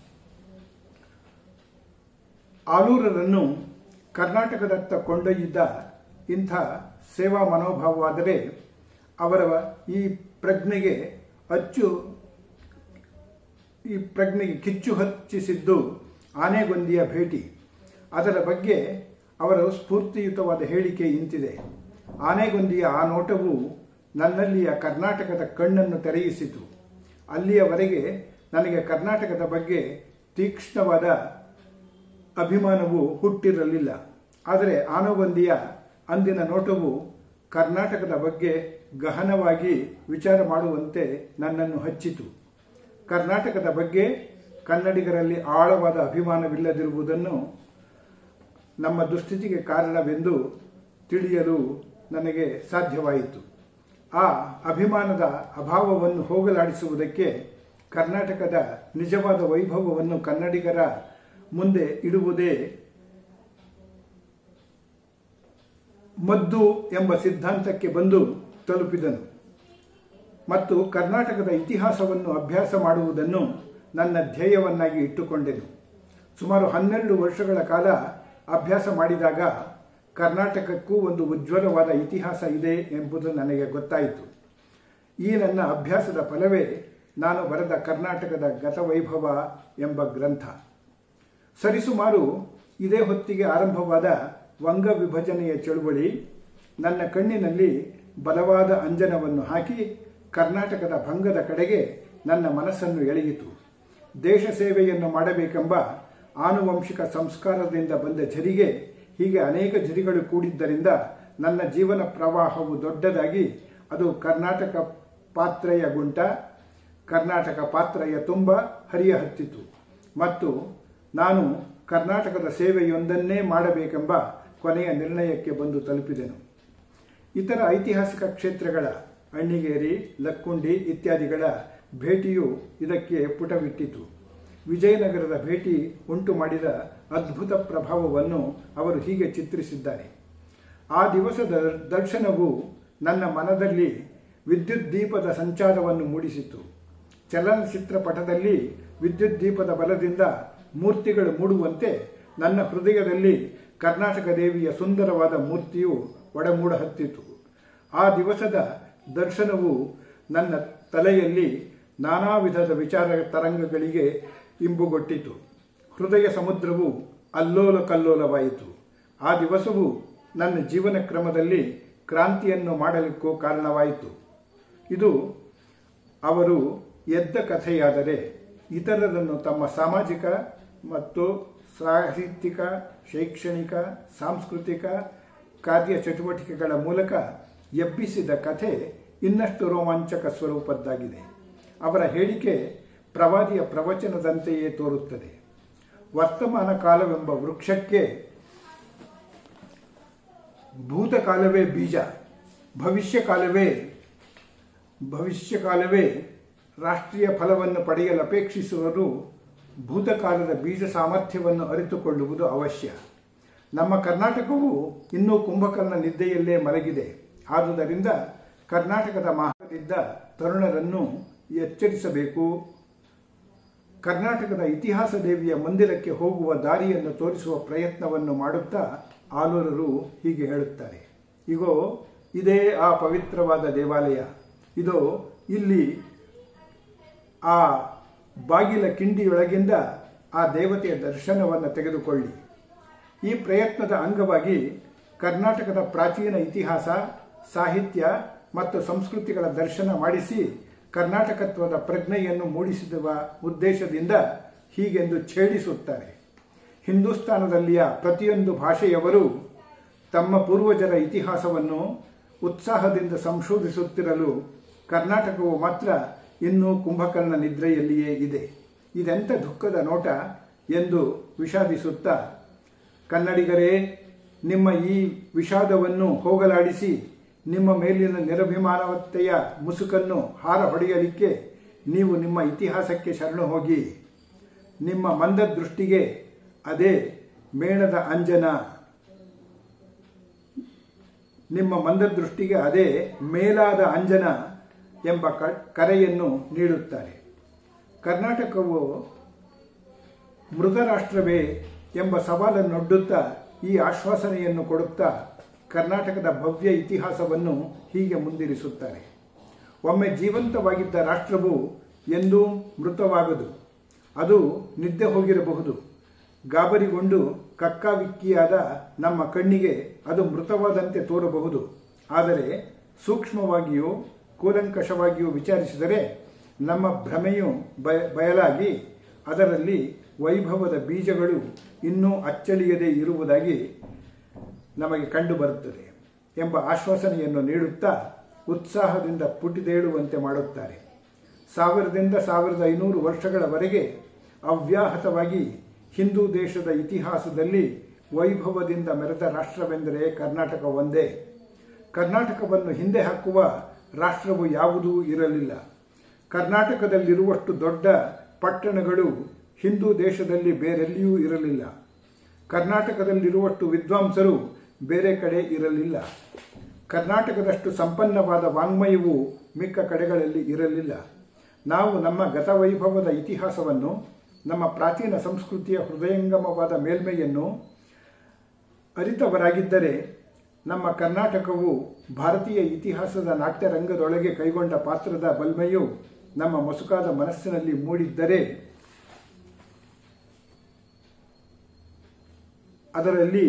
ಆಲೂರರನ್ನು ಕರ್ನಾಟಕದತ್ತ ಕೊಂಡೊಯ್ದಿದ್ದ ಇಂಥ ಸೇವಾ ಮನೋಭಾವವಾದರೆ ಅವರ ಈ ಪ್ರಜ್ಞೆಗೆ ಅಚ್ಚು ಈ ಪ್ರಜ್ಞೆಗೆ ಕಿಚ್ಚು ಹಚ್ಚಿಸಿದ್ದು ಆನೆಗೊಂದಿಯ ಭೇಟಿ ಅದರ ಬಗ್ಗೆ ಅವರ ಸ್ಫೂರ್ತಿಯುತವಾದ ಹೇಳಿಕೆ ಇಂತಿದೆ ಆನೆಗೊಂದಿಯ ಆ ನೋಟವು ನನ್ನಲ್ಲಿಯ ಕರ್ನಾಟಕದ ಕಣ್ಣನ್ನು ತೆರೆಯಿಸಿತು ಅಲ್ಲಿಯವರೆಗೆ ನನಗೆ ಕರ್ನಾಟಕದ ಬಗ್ಗೆ ತೀಕ್ಷ್ಣವಾದ ಅಭಿಮಾನವು ಹುಟ್ಟಿರಲಿಲ್ಲ ಆದರೆ ಆನಗೊಂದಿಯ ಅಂದಿನ ನೋಟವು ಕರ್ನಾಟಕದ ಬಗ್ಗೆ ಗಹನವಾಗಿ ವಿಚಾರ ಮಾಡುವಂತೆ ನನ್ನನ್ನು ಹಚ್ಚಿತು ಕರ್ನಾಟಕದ ಬಗ್ಗೆ ಕನ್ನಡಿಗರಲ್ಲಿ ಆಳವಾದ ಅಭಿಮಾನವಿಲ್ಲದಿರುವುದನ್ನು ನಮ್ಮ ದುಸ್ಥಿತಿಗೆ ಕಾರಣವೆಂದು ತಿಳಿಯಲು ನನಗೆ ಸಾಧ್ಯವಾಯಿತು ಆ ಅಭಿಮಾನದ ಅಭಾವವನ್ನು ಹೋಗಲಾಡಿಸುವುದಕ್ಕೆ ಕರ್ನಾಟಕದ ನಿಜವಾದ ವೈಭವವನ್ನು ಕನ್ನಡಿಗರ ಮುಂದೆ ಇಡುವುದೇ ಮದ್ದು ಎಂಬ ಸಿದ್ಧಾಂತಕ್ಕೆ ಬಂದು ತಲುಪಿದನು ಮತ್ತು ಕರ್ನಾಟಕದ ಇತಿಹಾಸವನ್ನು ಅಭ್ಯಾಸ ಮಾಡುವುದನ್ನು ನನ್ನ ಧ್ಯೇಯವನ್ನಾಗಿ ಇಟ್ಟುಕೊಂಡೆನು ಸುಮಾರು ಹನ್ನೆರಡು ವರ್ಷಗಳ ಕಾಲ ಅಭ್ಯಾಸ ಮಾಡಿದಾಗ ಕರ್ನಾಟಕಕ್ಕೂ ಒಂದು ಉಜ್ವಲವಾದ ಇತಿಹಾಸ ಇದೆ ಎಂಬುದು ನನಗೆ ಗೊತ್ತಾಯಿತು ಈ ನನ್ನ ಅಭ್ಯಾಸದ ಫಲವೇ ನಾನು ಬರೆದ ಕರ್ನಾಟಕದ ಗತವೈಭವ ಎಂಬ ಗ್ರಂಥ ಸರಿಸುಮಾರು ಇದೇ ಹೊತ್ತಿಗೆ ಆರಂಭವಾದ ವಂಗ ವಿಭಜನೆಯ ಚಳುವಳಿ ನನ್ನ ಕಣ್ಣಿನಲ್ಲಿ ಬಲವಾದ ಅಂಜನವನ್ನು ಹಾಕಿ ಕರ್ನಾಟಕದ ಭಂಗದ ಕಡೆಗೆ ನನ್ನ ಮನಸ್ಸನ್ನು ಎಳೆಯಿತು ದೇಶ ಸೇವೆಯನ್ನು ಮಾಡಬೇಕೆಂಬ ಆನುವಂಶಿಕ ಸಂಸ್ಕಾರದಿಂದ ಬಂದ ಝರಿಗೆ ಹೀಗೆ ಅನೇಕ ಝರಿಗಳು ಕೂಡಿದ್ದರಿಂದ ನನ್ನ ಜೀವನ ಪ್ರವಾಹವು ದೊಡ್ಡದಾಗಿ ಅದು ಕರ್ನಾಟಕ ಪಾತ್ರೆಯ ಗುಂಟ ಕರ್ನಾಟಕ ಪಾತ್ರೆಯ ತುಂಬ ಹರಿಯ ಹತ್ತಿತು ಮತ್ತು ನಾನು ಕರ್ನಾಟಕದ ಸೇವೆಯೊಂದನ್ನೇ ಮಾಡಬೇಕೆಂಬ ಕೊನೆಯ ನಿರ್ಣಯಕ್ಕೆ ಬಂದು ತಲುಪಿದೆನು ಇತರ ಐತಿಹಾಸಿಕ ಕ್ಷೇತ್ರಗಳ ಅಣ್ಣಿಗೇರಿ ಲಕ್ಕುಂಡಿ ಇತ್ಯಾದಿಗಳ ಭೇಟಿಯು ಇದಕ್ಕೆ ಪುಟವಿಟ್ಟಿತು ವಿಜಯನಗರದ ಭೇಟಿ ಉಂಟು ಮಾಡಿದ ಅದ್ಭುತ ಪ್ರಭಾವವನ್ನು ಅವರು ಹೀಗೆ ಚಿತ್ರಿಸಿದ್ದಾರೆ ಆ ದಿವಸದ ದರ್ಶನವು ನನ್ನ ಮನದಲ್ಲಿ ವಿದ್ಯುತ್ ದೀಪದ ಸಂಚಾರವನ್ನು ಮೂಡಿಸಿತು ಚಲನಚಿತ್ರ ಪಟದಲ್ಲಿ ವಿದ್ಯುತ್ ದೀಪದ ಬಲದಿಂದ ಮೂರ್ತಿಗಳು ಮೂಡುವಂತೆ ನನ್ನ ಹೃದಯದಲ್ಲಿ ಕರ್ನಾಟಕ ದೇವಿಯ ಸುಂದರವಾದ ಮೂರ್ತಿಯು ಒಡಮೂಡ ಹತ್ತಿತು ಆ ದಿವಸದ ದರ್ಶನವು ನನ್ನ ತಲೆಯಲ್ಲಿ ನಾನಾ ವಿಧದ ವಿಚಾರ ತರಂಗಗಳಿಗೆ ಇಂಬುಗೊಟ್ಟಿತು ಹೃದಯ ಸಮುದ್ರವು ಅಲ್ಲೋಲ ಕಲ್ಲೋಲವಾಯಿತು ಆ ದಿವಸವು ನನ್ನ ಜೀವನ ಕ್ರಮದಲ್ಲಿ ಕ್ರಾಂತಿಯನ್ನು ಮಾಡಲಿಕ್ಕೂ ಕಾರಣವಾಯಿತು ಇದು ಅವರು ಎದ್ದ ಕಥೆಯಾದರೆ ಇತರರನ್ನು ತಮ್ಮ ಸಾಮಾಜಿಕ ಮತ್ತು ಸಾಹಿತ್ಯಿಕ ಶೈಕ್ಷಣಿಕ ಸಾಂಸ್ಕೃತಿಕ ಕಾರ್ಯ ಚಟುವಟಿಕೆಗಳ ಮೂಲಕ ಎಬ್ಬಿಸಿದ ಕಥೆ ಇನ್ನಷ್ಟು ರೋಮಾಂಚಕ ಸ್ವರೂಪದ್ದಾಗಿದೆ ಅವರ ಹೇಳಿಕೆ ಪ್ರವಾದಿಯ ಪ್ರವಚನದಂತೆಯೇ ತೋರುತ್ತದೆ ವರ್ತಮಾನ ಕಾಲವೆಂಬ ವೃಕ್ಷಕ್ಕೆ ಭೂತಕಾಲವೇ ಬೀಜ ಭವಿಷ್ಯ ಕಾಲವೇ ಭವಿಷ್ಯ ಕಾಲವೇ ರಾಷ್ಟ್ರೀಯ ಫಲವನ್ನು ಪಡೆಯಲು ಅಪೇಕ್ಷಿಸುವರು ಭೂತಕಾಲದ ಬೀಜ ಸಾಮರ್ಥ್ಯವನ್ನು ಅರಿತುಕೊಳ್ಳುವುದು ಅವಶ್ಯ ನಮ್ಮ ಕರ್ನಾಟಕವು ಇನ್ನೂ ಕುಂಭಕರ್ಣ ನಿದ್ದೆಯಲ್ಲೇ ಮಲಗಿದೆ ಆದುದರಿಂದ ಕರ್ನಾಟಕದ ಮಹಾದಿದ್ದ ತರುಣರನ್ನು ಎಚ್ಚರಿಸಬೇಕು ಕರ್ನಾಟಕದ ಇತಿಹಾಸ ದೇವಿಯ ಮಂದಿರಕ್ಕೆ ಹೋಗುವ ದಾರಿಯನ್ನು ತೋರಿಸುವ ಪ್ರಯತ್ನವನ್ನು ಮಾಡುತ್ತಾ ಆಲೂರರು ಹೀಗೆ ಹೇಳುತ್ತಾರೆ ಇಗೋ ಇದೇ ಆ ಪವಿತ್ರವಾದ ದೇವಾಲಯ ಇದು ಇಲ್ಲಿ ಆ ಬಾಗಿಲ ಕಿಂಡಿಯೊಳಗಿಂದ ಆ ದೇವತೆಯ ದರ್ಶನವನ್ನು ತೆಗೆದುಕೊಳ್ಳಿ ಈ ಪ್ರಯತ್ನದ ಅಂಗವಾಗಿ ಕರ್ನಾಟಕದ ಪ್ರಾಚೀನ ಇತಿಹಾಸ ಸಾಹಿತ್ಯ ಮತ್ತು ಸಂಸ್ಕೃತಿಗಳ ದರ್ಶನ ಮಾಡಿಸಿ ಕರ್ನಾಟಕತ್ವದ ಪ್ರಜ್ಞೆಯನ್ನು ಮೂಡಿಸುವ ಉದ್ದೇಶದಿಂದ ಹೀಗೆಂದು ಛೇಡಿಸುತ್ತಾರೆ ಹಿಂದೂಸ್ತಾನದಲ್ಲಿಯ ಪ್ರತಿಯೊಂದು ಭಾಷೆಯವರು ತಮ್ಮ ಪೂರ್ವಜರ ಇತಿಹಾಸವನ್ನು ಉತ್ಸಾಹದಿಂದ ಸಂಶೋಧಿಸುತ್ತಿರಲು ಕರ್ನಾಟಕವು ಮಾತ್ರ ಇನ್ನೂ ಕುಂಭಕರ್ಣ ನಿದ್ರೆಯಲ್ಲಿಯೇ ಇದೆ ಇದೆಂಥ ದುಃಖದ ನೋಟ ಎಂದು ವಿಷಾದಿಸುತ್ತಾ ಕನ್ನಡಿಗರೇ ನಿಮ್ಮ ಈ ವಿಷಾದವನ್ನು ಹೋಗಲಾಡಿಸಿ ನಿಮ್ಮ ಮೇಲಿನ ನಿರಭಿಮಾನವತೆಯ ಮುಸುಕನ್ನು ಹಾರ ಹೊಡೆಯಲಿಕ್ಕೆ ನೀವು ನಿಮ್ಮ ಇತಿಹಾಸಕ್ಕೆ ಶರಣು ಹೋಗಿ ನಿಮ್ಮ ಮಂದ ದೃಷ್ಟಿಗೆ ಅದೇ ಮೇಣದ ಅಂಜನ ನಿಮ್ಮ ಮಂದದೃಷ್ಟಿಗೆ ಅದೇ ಮೇಲಾದ ಅಂಜನ ಎಂಬ ಕ- ಕರೆಯನ್ನು ನೀಡುತ್ತಾರೆ ಕರ್ನಾಟಕವು ಮೃತ ರಾಷ್ಟ್ರವೇ ಎಂಬ ಸವಾಲನ್ನೊಡ್ಡುತ್ತಾ ಈ ಆಶ್ವಾಸನೆಯನ್ನು ಕೊಡುತ್ತಾ ಕರ್ನಾಟಕದ ಭವ್ಯ ಇತಿಹಾಸವನ್ನು ಹೀಗೆ ಮುಂದಿರಿಸುತ್ತಾರೆ ಒಮ್ಮೆ ಜೀವಂತವಾಗಿದ್ದ ರಾಷ್ಟ್ರವು ಎಂದೂ ಮೃತವಾಗದು ಅದು ನಿದ್ದೆ ಹೋಗಿರಬಹುದು ಗಾಬರಿಗೊಂಡು ಕಕ್ಕಾವಿಕ್ಕಿಯಾದ ನಮ್ಮ ಕಣ್ಣಿಗೆ ಅದು ಮೃತವಾದಂತೆ ತೋರಬಹುದು ಆದರೆ ಸೂಕ್ಷ್ಮವಾಗಿಯೂ ಕೂಲಂಕಷವಾಗಿಯೂ ವಿಚಾರಿಸಿದರೆ ನಮ್ಮ ಭ್ರಮೆಯು ಬಯ ಬಯಲಾಗಿ ಅದರಲ್ಲಿ ವೈಭವದ ಬೀಜಗಳು ಇನ್ನೂ ಅಚ್ಚಳಿಯದೇ ಇರುವುದಾಗಿ ನಮಗೆ ಕಂಡುಬರುತ್ತದೆ ಎಂಬ ಆಶ್ವಾಸನೆಯನ್ನು ನೀಡುತ್ತಾ ಉತ್ಸಾಹದಿಂದ ಪುಟಿದೇಳುವಂತೆ ಮಾಡುತ್ತಾರೆ ಸಾವಿರದಿಂದ ಸಾವಿರದ ಐನೂರು ವರ್ಷಗಳವರೆಗೆ ಅವ್ಯಾಹತವಾಗಿ ಹಿಂದೂ ದೇಶದ ಇತಿಹಾಸದಲ್ಲಿ ವೈಭವದಿಂದ ಮೆರೆದ ರಾಷ್ಟ್ರವೆಂದರೆ ಕರ್ನಾಟಕ ಒಂದೇ ಕರ್ನಾಟಕವನ್ನು ಹಿಂದೆ ಹಾಕುವ ರಾಷ್ಟ್ರವು ಯಾವುದೂ ಇರಲಿಲ್ಲ ಕರ್ನಾಟಕದಲ್ಲಿರುವಷ್ಟು ದೊಡ್ಡ ಪಟ್ಟಣಗಳು ಹಿಂದೂ ದೇಶದಲ್ಲಿ ಬೇರೆಲ್ಲಿಯೂ ಇರಲಿಲ್ಲ ಕರ್ನಾಟಕದಲ್ಲಿರುವಷ್ಟು ವಿದ್ವಾಂಸರು ಬೇರೆ ಕಡೆ ಇರಲಿಲ್ಲ ಕರ್ನಾಟಕದಷ್ಟು ಸಂಪನ್ನವಾದ ವಾಂಗ್ಮಯವು ಮಿಕ್ಕ ಕಡೆಗಳಲ್ಲಿ ಇರಲಿಲ್ಲ ನಾವು ನಮ್ಮ ಗತವೈಭವದ ಇತಿಹಾಸವನ್ನು ನಮ್ಮ ಪ್ರಾಚೀನ ಸಂಸ್ಕೃತಿಯ ಹೃದಯಂಗಮವಾದ ಮೇಲ್ಮೆಯನ್ನು ಅರಿತವರಾಗಿದ್ದರೆ ನಮ್ಮ ಕರ್ನಾಟಕವು ಭಾರತೀಯ ಇತಿಹಾಸದ ನಾಟ್ಯರಂಗದೊಳಗೆ ಕೈಗೊಂಡ ಪಾತ್ರದ ಬಲ್ಮೆಯು ನಮ್ಮ ಮಸುಕಾದ ಮನಸ್ಸಿನಲ್ಲಿ ಮೂಡಿದ್ದರೆ ಅದರಲ್ಲಿ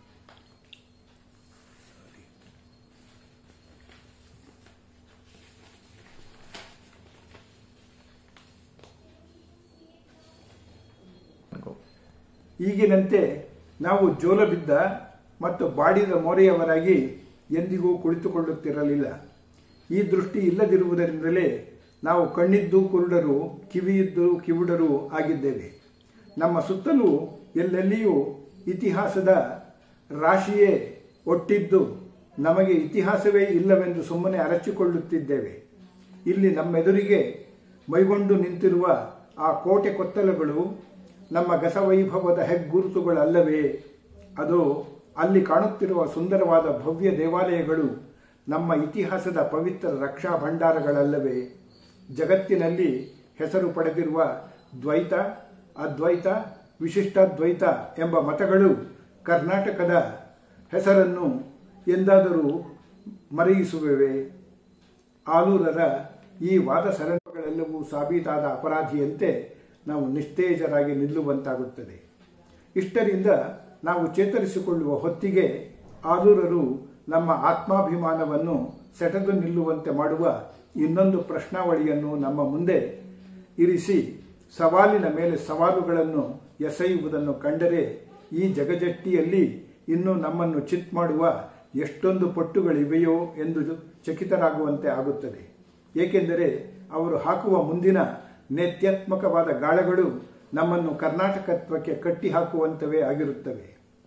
ಈಗಿನಂತೆ ನಾವು ಜೋಲಬಿದ್ದ ಮತ್ತು ಬಾಡಿದ ಮೋರೆಯವರಾಗಿ ಎಂದಿಗೂ ಕುಳಿತುಕೊಳ್ಳುತ್ತಿರಲಿಲ್ಲ ಈ ದೃಷ್ಟಿ ಇಲ್ಲದಿರುವುದರಿಂದಲೇ ನಾವು ಕಣ್ಣಿದ್ದು ಕುರುಡರು ಕಿವಿಯಿದ್ದು ಕಿವುಡರು ಆಗಿದ್ದೇವೆ ನಮ್ಮ ಸುತ್ತಲೂ ಎಲ್ಲೆಲ್ಲಿಯೂ ಇತಿಹಾಸದ ರಾಶಿಯೇ ಒಟ್ಟಿದ್ದು ನಮಗೆ ಇತಿಹಾಸವೇ ಇಲ್ಲವೆಂದು ಸುಮ್ಮನೆ ಅರಚಿಕೊಳ್ಳುತ್ತಿದ್ದೇವೆ ಇಲ್ಲಿ ನಮ್ಮೆದುರಿಗೆ ಮೈಗೊಂಡು ನಿಂತಿರುವ ಆ ಕೋಟೆ ಕೊತ್ತಲಗಳು ನಮ್ಮ ಗತವೈಭವದ ಹೆಗ್ಗುರುತುಗಳಲ್ಲವೇ ಅದು ಅಲ್ಲಿ ಕಾಣುತ್ತಿರುವ ಸುಂದರವಾದ ಭವ್ಯ ದೇವಾಲಯಗಳು ನಮ್ಮ ಇತಿಹಾಸದ ಪವಿತ್ರ ರಕ್ಷಾ ಭಂಡಾರಗಳಲ್ಲವೇ ಜಗತ್ತಿನಲ್ಲಿ ಹೆಸರು ಪಡೆದಿರುವ ದ್ವೈತ ಅದ್ವೈತ ವಿಶಿಷ್ಟಾದ್ವೈತ ಎಂಬ ಮತಗಳು ಕರ್ನಾಟಕದ ಹೆಸರನ್ನು ಎಂದಾದರೂ ಮರೆಯಿಸುವವೆ ಆಲೂರರ ಈ ವಾದ ಸರಣಗಳೆಲ್ಲವೂ ಸಾಬೀತಾದ ಅಪರಾಧಿಯಂತೆ ನಾವು ನಿಸ್ತೇಜರಾಗಿ ನಿಲ್ಲುವಂತಾಗುತ್ತದೆ ಇಷ್ಟರಿಂದ ನಾವು ಚೇತರಿಸಿಕೊಳ್ಳುವ ಹೊತ್ತಿಗೆ ಆಲೂರರು ನಮ್ಮ ಆತ್ಮಾಭಿಮಾನವನ್ನು ಸೆಟೆದು ನಿಲ್ಲುವಂತೆ ಮಾಡುವ ಇನ್ನೊಂದು ಪ್ರಶ್ನಾವಳಿಯನ್ನು ನಮ್ಮ ಮುಂದೆ ಇರಿಸಿ ಸವಾಲಿನ ಮೇಲೆ ಸವಾಲುಗಳನ್ನು ಎಸೆಯುವುದನ್ನು ಕಂಡರೆ ಈ ಜಗಜಟ್ಟಿಯಲ್ಲಿ ಇನ್ನೂ ನಮ್ಮನ್ನು ಚಿತ್ ಮಾಡುವ ಎಷ್ಟೊಂದು ಪಟ್ಟುಗಳಿವೆಯೋ ಎಂದು ಚಕಿತರಾಗುವಂತೆ ಆಗುತ್ತದೆ ಏಕೆಂದರೆ ಅವರು ಹಾಕುವ ಮುಂದಿನ ನೇತ್ಯಾತ್ಮಕವಾದ ಗಾಳಗಳು ನಮ್ಮನ್ನು ಕರ್ನಾಟಕತ್ವಕ್ಕೆ ಕಟ್ಟಿ ಹಾಕುವಂತವೇ ಆಗಿರುತ್ತವೆ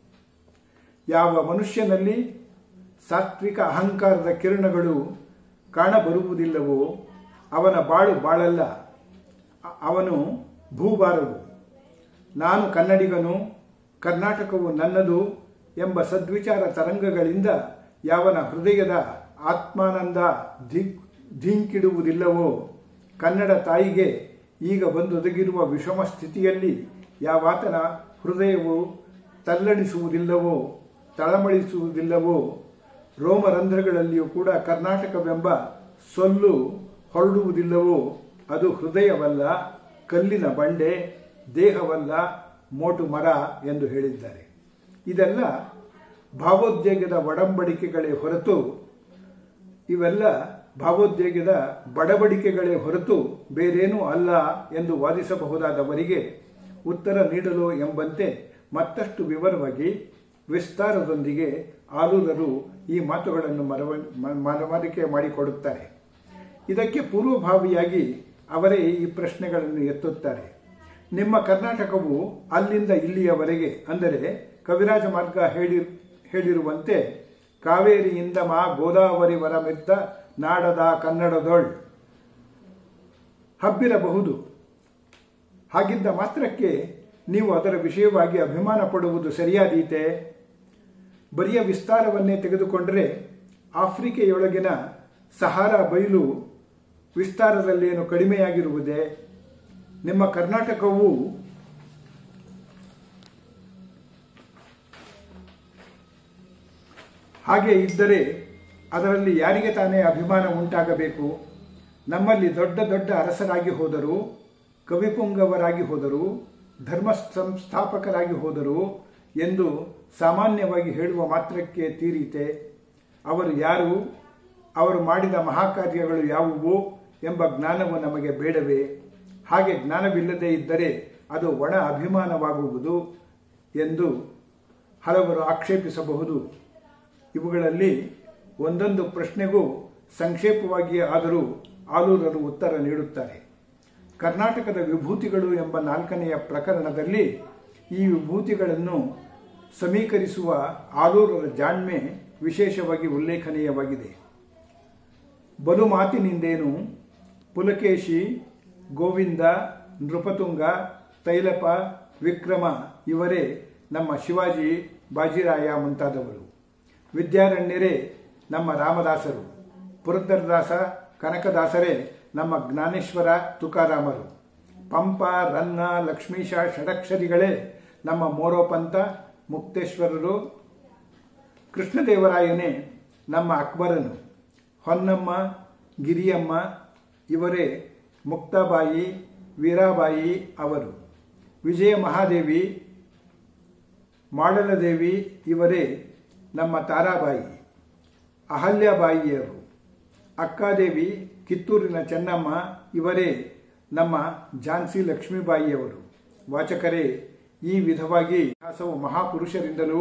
ಯಾವ ಮನುಷ್ಯನಲ್ಲಿ ಸಾತ್ವಿಕ ಅಹಂಕಾರದ ಕಿರಣಗಳು ಕಾಣಬರುವುದಿಲ್ಲವೋ ಅವನ ಬಾಳು ಬಾಳಲ್ಲ ಅ- ಅವನು ಭೂಭಾರವು ನಾನು ಕನ್ನಡಿಗನು ಕರ್ನಾಟಕವು ನನ್ನದು ಎಂಬ ಸದ್ವಿಚಾರ ತರಂಗಗಳಿಂದ ಯಾವನ ಹೃದಯದ ಆತ್ಮಾನಂದ ಧಿಕ್ ಧಿಂಕಿಡುವುದಿಲ್ಲವೋ ಕನ್ನಡ ತಾಯಿಗೆ ಈಗ ಬಂದೊದಗಿರುವ ವಿಷಮ ಸ್ಥಿತಿಯಲ್ಲಿ ಯಾವಾತನ ಹೃದಯವು ತಲ್ಲಣಿಸುವುದಿಲ್ಲವೋ ತಳಮಳಿಸುವುದಿಲ್ಲವೋ ರೋಮರಂಧ್ರಗಳಲ್ಲಿಯೂ ಕೂಡ ಕರ್ನಾಟಕವೆಂಬ ಸೊಲ್ಲು ಹೊರಡುವುದಿಲ್ಲವೋ ಅದು ಹೃದಯವಲ್ಲ ಕಲ್ಲಿನ ಬಂಡೆ ದೇಹವಲ್ಲ ಮೋಟು ಮರ ಎಂದು ಹೇಳಿದ್ದಾರೆ ಇದೆಲ್ಲ ಭಾವೋದ್ವೇಗದ ಒಡಂಬಡಿಕೆಗಳೇ ಹೊರತು ಇವೆಲ್ಲ ಭಾವೋದ್ವೇಗದ ಬಡಬಡಿಕೆಗಳೇ ಹೊರತು ಬೇರೇನೂ ಅಲ್ಲ ಎಂದು ವಾದಿಸಬಹುದಾದವರಿಗೆ ಉತ್ತರ ನೀಡಲು ಎಂಬಂತೆ ಮತ್ತಷ್ಟು ವಿವರವಾಗಿ ವಿಸ್ತಾರದೊಂದಿಗೆ ಆಲೂರರು ಈ ಮಾತುಗಳನ್ನು ಮನವ ಮ- ಮನವರಿಕೆ ಮಾಡಿಕೊಡುತ್ತಾರೆ ಇದಕ್ಕೆ ಪೂರ್ವಭಾವಿಯಾಗಿ ಅವರೇ ಈ ಪ್ರಶ್ನೆಗಳನ್ನು ಎತ್ತುತ್ತಾರೆ ನಿಮ್ಮ ಕರ್ನಾಟಕವು ಅಲ್ಲಿಂದ ಇಲ್ಲಿಯವರೆಗೆ ಅಂದರೆ ಕವಿರಾಜ ಮಾರ್ಗ ಹೇಳಿ ಹೇಳಿರುವಂತೆ ಕಾವೇರಿಯಿಂದ ಮಾ ಗೋದಾವರಿ ವರಮಿದ್ದ ನಾಡದ ಕನ್ನಡದೊಳ್ ಹಬ್ಬಿರಬಹುದು ಹಾಗಿದ್ದ ಮಾತ್ರಕ್ಕೆ ನೀವು ಅದರ ವಿಷಯವಾಗಿ ಅಭಿಮಾನ ಪಡುವುದು ಸರಿಯಾದೀತೆ ಬರಿಯ ವಿಸ್ತಾರವನ್ನೇ ತೆಗೆದುಕೊಂಡರೆ ಆಫ್ರಿಕೆಯೊಳಗಿನ ಸಹಾರಾ ಬಯಲು ವಿಸ್ತಾರದಲ್ಲೇನು ಕಡಿಮೆಯಾಗಿರುವುದೇ ನಿಮ್ಮ ಕರ್ನಾಟಕವು ಹಾಗೆ ಇದ್ದರೆ ಅದರಲ್ಲಿ ಯಾರಿಗೆ ತಾನೇ ಅಭಿಮಾನ ಉಂಟಾಗಬೇಕು ನಮ್ಮಲ್ಲಿ ದೊಡ್ಡ ದೊಡ್ಡ ಅರಸರಾಗಿ ಹೋದರು ಕವಿಪುಂಗವರಾಗಿ ಹೋದರು ಧರ್ಮ ಸಂಸ್ಥಾಪಕರಾಗಿ ಹೋದರು ಎಂದು ಸಾಮಾನ್ಯವಾಗಿ ಹೇಳುವ ಮಾತ್ರಕ್ಕೆ ತೀರೀತೆ ಅವರು ಯಾರು ಅವರು ಮಾಡಿದ ಮಹಾಕಾರ್ಯಗಳು ಯಾವುವು ಎಂಬ ಜ್ಞಾನವು ನಮಗೆ ಬೇಡವೇ ಹಾಗೆ ಜ್ಞಾನವಿಲ್ಲದೆ ಇದ್ದರೆ ಅದು ಒಣ ಅಭಿಮಾನವಾಗುವುದು ಎಂದು ಹಲವರು ಆಕ್ಷೇಪಿಸಬಹುದು ಇವುಗಳಲ್ಲಿ ಒಂದೊಂದು ಪ್ರಶ್ನೆಗೂ ಸಂಕ್ಷೇಪವಾಗಿ ಆದರೂ ಆಲೂರರು ಉತ್ತರ ನೀಡುತ್ತಾರೆ ಕರ್ನಾಟಕದ ವಿಭೂತಿಗಳು ಎಂಬ ನಾಲ್ಕನೆಯ ಪ್ರಕರಣದಲ್ಲಿ ಈ ವಿಭೂತಿಗಳನ್ನು ಸಮೀಕರಿಸುವ ಆಲೂರರ ಜಾಣ್ಮೆ ವಿಶೇಷವಾಗಿ ಉಲ್ಲೇಖನೀಯವಾಗಿದೆ ಬಲು ಮಾತಿನಿಂದೇನು ಪುಲಕೇಶಿ ಗೋವಿಂದ ನೃಪತುಂಗ ತೈಲಪ ವಿಕ್ರಮ ಇವರೇ ನಮ್ಮ ಶಿವಾಜಿ ಬಾಜಿರಾಯ ಮುಂತಾದವರು ವಿದ್ಯಾರಣ್ಯರೇ ನಮ್ಮ ರಾಮದಾಸರು ಪುರಂದರದಾಸ ಕನಕದಾಸರೇ ನಮ್ಮ ಜ್ಞಾನೇಶ್ವರ ತುಕಾರಾಮರು ಪಂಪ ರನ್ನ ಲಕ್ಷ್ಮೀಶ ಷಡಕ್ಷರಿಗಳೇ ನಮ್ಮ ಮೋರೋಪಂತ ಮುಕ್ತೇಶ್ವರರು ಕೃಷ್ಣದೇವರಾಯನೇ ನಮ್ಮ ಅಕ್ಬರನು ಹೊನ್ನಮ್ಮ ಗಿರಿಯಮ್ಮ ಇವರೇ ಮುಕ್ತಾಬಾಯಿ ವೀರಾಬಾಯಿ ಅವರು ವಿಜಯ ಮಹಾದೇವಿ ಮಾಡಲದೇವಿ ಇವರೇ ನಮ್ಮ ತಾರಾಬಾಯಿ ಅಹಲ್ಯಾಬಾಯಿಯರು ಅಕ್ಕಾದೇವಿ ಕಿತ್ತೂರಿನ ಚೆನ್ನಮ್ಮ ಇವರೇ ನಮ್ಮ ಝಾನ್ಸಿ ಲಕ್ಷ್ಮೀಬಾಯಿಯವರು ವಾಚಕರೇ ಈ ವಿಧವಾಗಿ ಇತಿಹಾಸವು ಮಹಾಪುರುಷರಿಂದಲೂ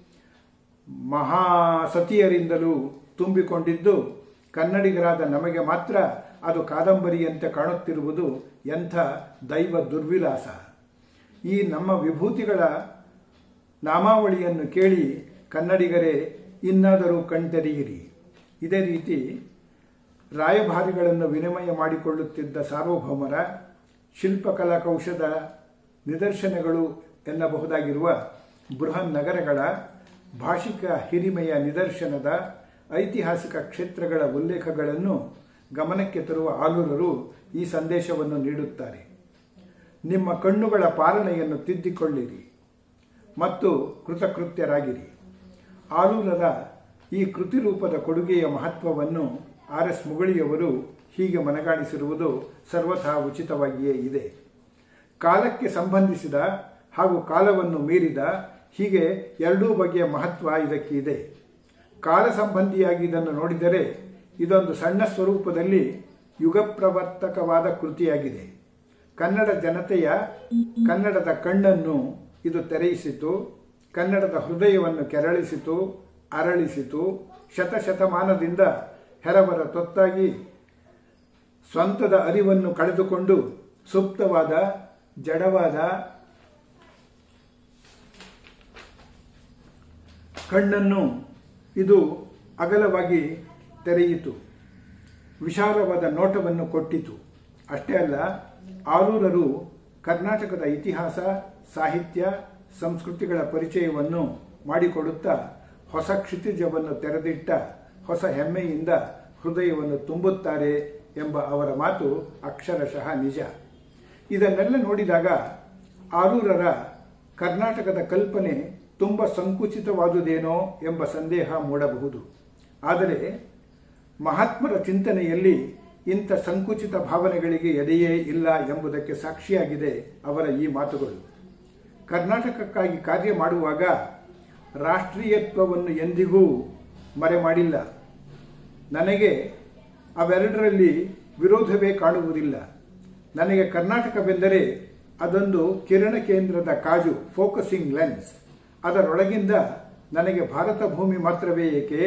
ಮಹಾಸತಿಯರಿಂದಲೂ ತುಂಬಿಕೊಂಡಿದ್ದು ಕನ್ನಡಿಗರಾದ ನಮಗೆ ಮಾತ್ರ ಅದು ಕಾದಂಬರಿಯಂತೆ ಕಾಣುತ್ತಿರುವುದು ಎಂಥ ದೈವ ದುರ್ವಿಲಾಸ ಈ ನಮ್ಮ ವಿಭೂತಿಗಳ ನಾಮಾವಳಿಯನ್ನು ಕೇಳಿ ಕನ್ನಡಿಗರೇ ಇನ್ನಾದರೂ ಕಣ್ತೆರೆಯಿರಿ ಇದೇ ರೀತಿ ರಾಯಭಾರಿಗಳನ್ನು ವಿನಿಮಯ ಮಾಡಿಕೊಳ್ಳುತ್ತಿದ್ದ ಸಾರ್ವಭೌಮರ ಶಿಲ್ಪಕಲಾ ಕೌಶದ ನಿದರ್ಶನಗಳು ಎನ್ನಬಹುದಾಗಿರುವ ಬೃಹನ್ ನಗರಗಳ ಭಾಷಿಕ ಹಿರಿಮೆಯ ನಿದರ್ಶನದ ಐತಿಹಾಸಿಕ ಕ್ಷೇತ್ರಗಳ ಉಲ್ಲೇಖಗಳನ್ನು ಗಮನಕ್ಕೆ ತರುವ ಆಲೂರರು ಈ ಸಂದೇಶವನ್ನು ನೀಡುತ್ತಾರೆ ನಿಮ್ಮ ಕಣ್ಣುಗಳ ಪಾಲನೆಯನ್ನು ತಿದ್ದಿಕೊಳ್ಳಿರಿ ಮತ್ತು ಕೃತಕೃತ್ಯರಾಗಿರಿ ಆಲೂರರ ಈ ಕೃತಿರೂಪದ ಕೊಡುಗೆಯ ಮಹತ್ವವನ್ನು ಆರ್ ಎಸ್ ಮುಗಳಿಯವರು ಹೀಗೆ ಮನಗಾಣಿಸಿರುವುದು ಸರ್ವಥಾ ಉಚಿತವಾಗಿಯೇ ಇದೆ ಕಾಲಕ್ಕೆ ಸಂಬಂಧಿಸಿದ ಹಾಗೂ ಕಾಲವನ್ನು ಮೀರಿದ ಹೀಗೆ ಎರಡೂ ಬಗೆಯ ಮಹತ್ವ ಇದಕ್ಕೆ ಇದೆ ಕಾಲ ಸಂಬಂಧಿಯಾಗಿ ಇದನ್ನು ನೋಡಿದರೆ ಇದೊಂದು ಸಣ್ಣ ಸ್ವರೂಪದಲ್ಲಿ ಯುಗಪ್ರವರ್ತಕವಾದ ಕೃತಿಯಾಗಿದೆ ಕನ್ನಡ ಜನತೆಯ ಕನ್ನಡದ ಕಣ್ಣನ್ನು ಇದು ತೆರೆಯಿಸಿತು ಕನ್ನಡದ ಹೃದಯವನ್ನು ಕೆರಳಿಸಿತು ಅರಳಿಸಿತು ಶತಶತಮಾನದಿಂದ ಹೆರವರ ತೊತ್ತಾಗಿ ಸ್ವಂತದ ಅರಿವನ್ನು ಕಳೆದುಕೊಂಡು ಸುಪ್ತವಾದ ಜಡವಾದ ಕಣ್ಣನ್ನು ಇದು ಅಗಲವಾಗಿ ತೆರೆಯಿತು ವಿಶಾಲವಾದ ನೋಟವನ್ನು ಕೊಟ್ಟಿತು ಅಷ್ಟೇ ಅಲ್ಲ ಆಲೂರರು ಕರ್ನಾಟಕದ ಇತಿಹಾಸ ಸಾಹಿತ್ಯ ಸಂಸ್ಕೃತಿಗಳ ಪರಿಚಯವನ್ನು ಮಾಡಿಕೊಡುತ್ತಾ ಹೊಸ ಕ್ಷಿತಿಜವನ್ನು ತೆರೆದಿಟ್ಟ ಹೊಸ ಹೆಮ್ಮೆಯಿಂದ ಹೃದಯವನ್ನು ತುಂಬುತ್ತಾರೆ ಎಂಬ ಅವರ ಮಾತು ಅಕ್ಷರಶಃ ನಿಜ ಇದನ್ನೆಲ್ಲ ನೋಡಿದಾಗ ಆರೂರರ ಕರ್ನಾಟಕದ ಕಲ್ಪನೆ ತುಂಬ ಸಂಕುಚಿತವಾದುದೇನೋ ಎಂಬ ಸಂದೇಹ ಮೂಡಬಹುದು ಆದರೆ ಮಹಾತ್ಮರ ಚಿಂತನೆಯಲ್ಲಿ ಇಂಥ ಸಂಕುಚಿತ ಭಾವನೆಗಳಿಗೆ ಎದೆಯೇ ಇಲ್ಲ ಎಂಬುದಕ್ಕೆ ಸಾಕ್ಷಿಯಾಗಿದೆ ಅವರ ಈ ಮಾತುಗಳು ಕರ್ನಾಟಕಕ್ಕಾಗಿ ಕಾರ್ಯ ಮಾಡುವಾಗ ರಾಷ್ಟ್ರೀಯತ್ವವನ್ನು ಎಂದಿಗೂ ಮರೆ ಮಾಡಿಲ್ಲ ನನಗೆ ಅವೆರಡರಲ್ಲಿ ವಿರೋಧವೇ ಕಾಣುವುದಿಲ್ಲ ನನಗೆ ಕರ್ನಾಟಕವೆಂದರೆ ಅದೊಂದು ಕಿರಣ ಕೇಂದ್ರದ ಕಾಜು ಫೋಕಸಿಂಗ್ ಲೆನ್ಸ್ ಅದರೊಳಗಿಂದ ನನಗೆ ಭಾರತ ಭೂಮಿ ಮಾತ್ರವೇ ಏಕೆ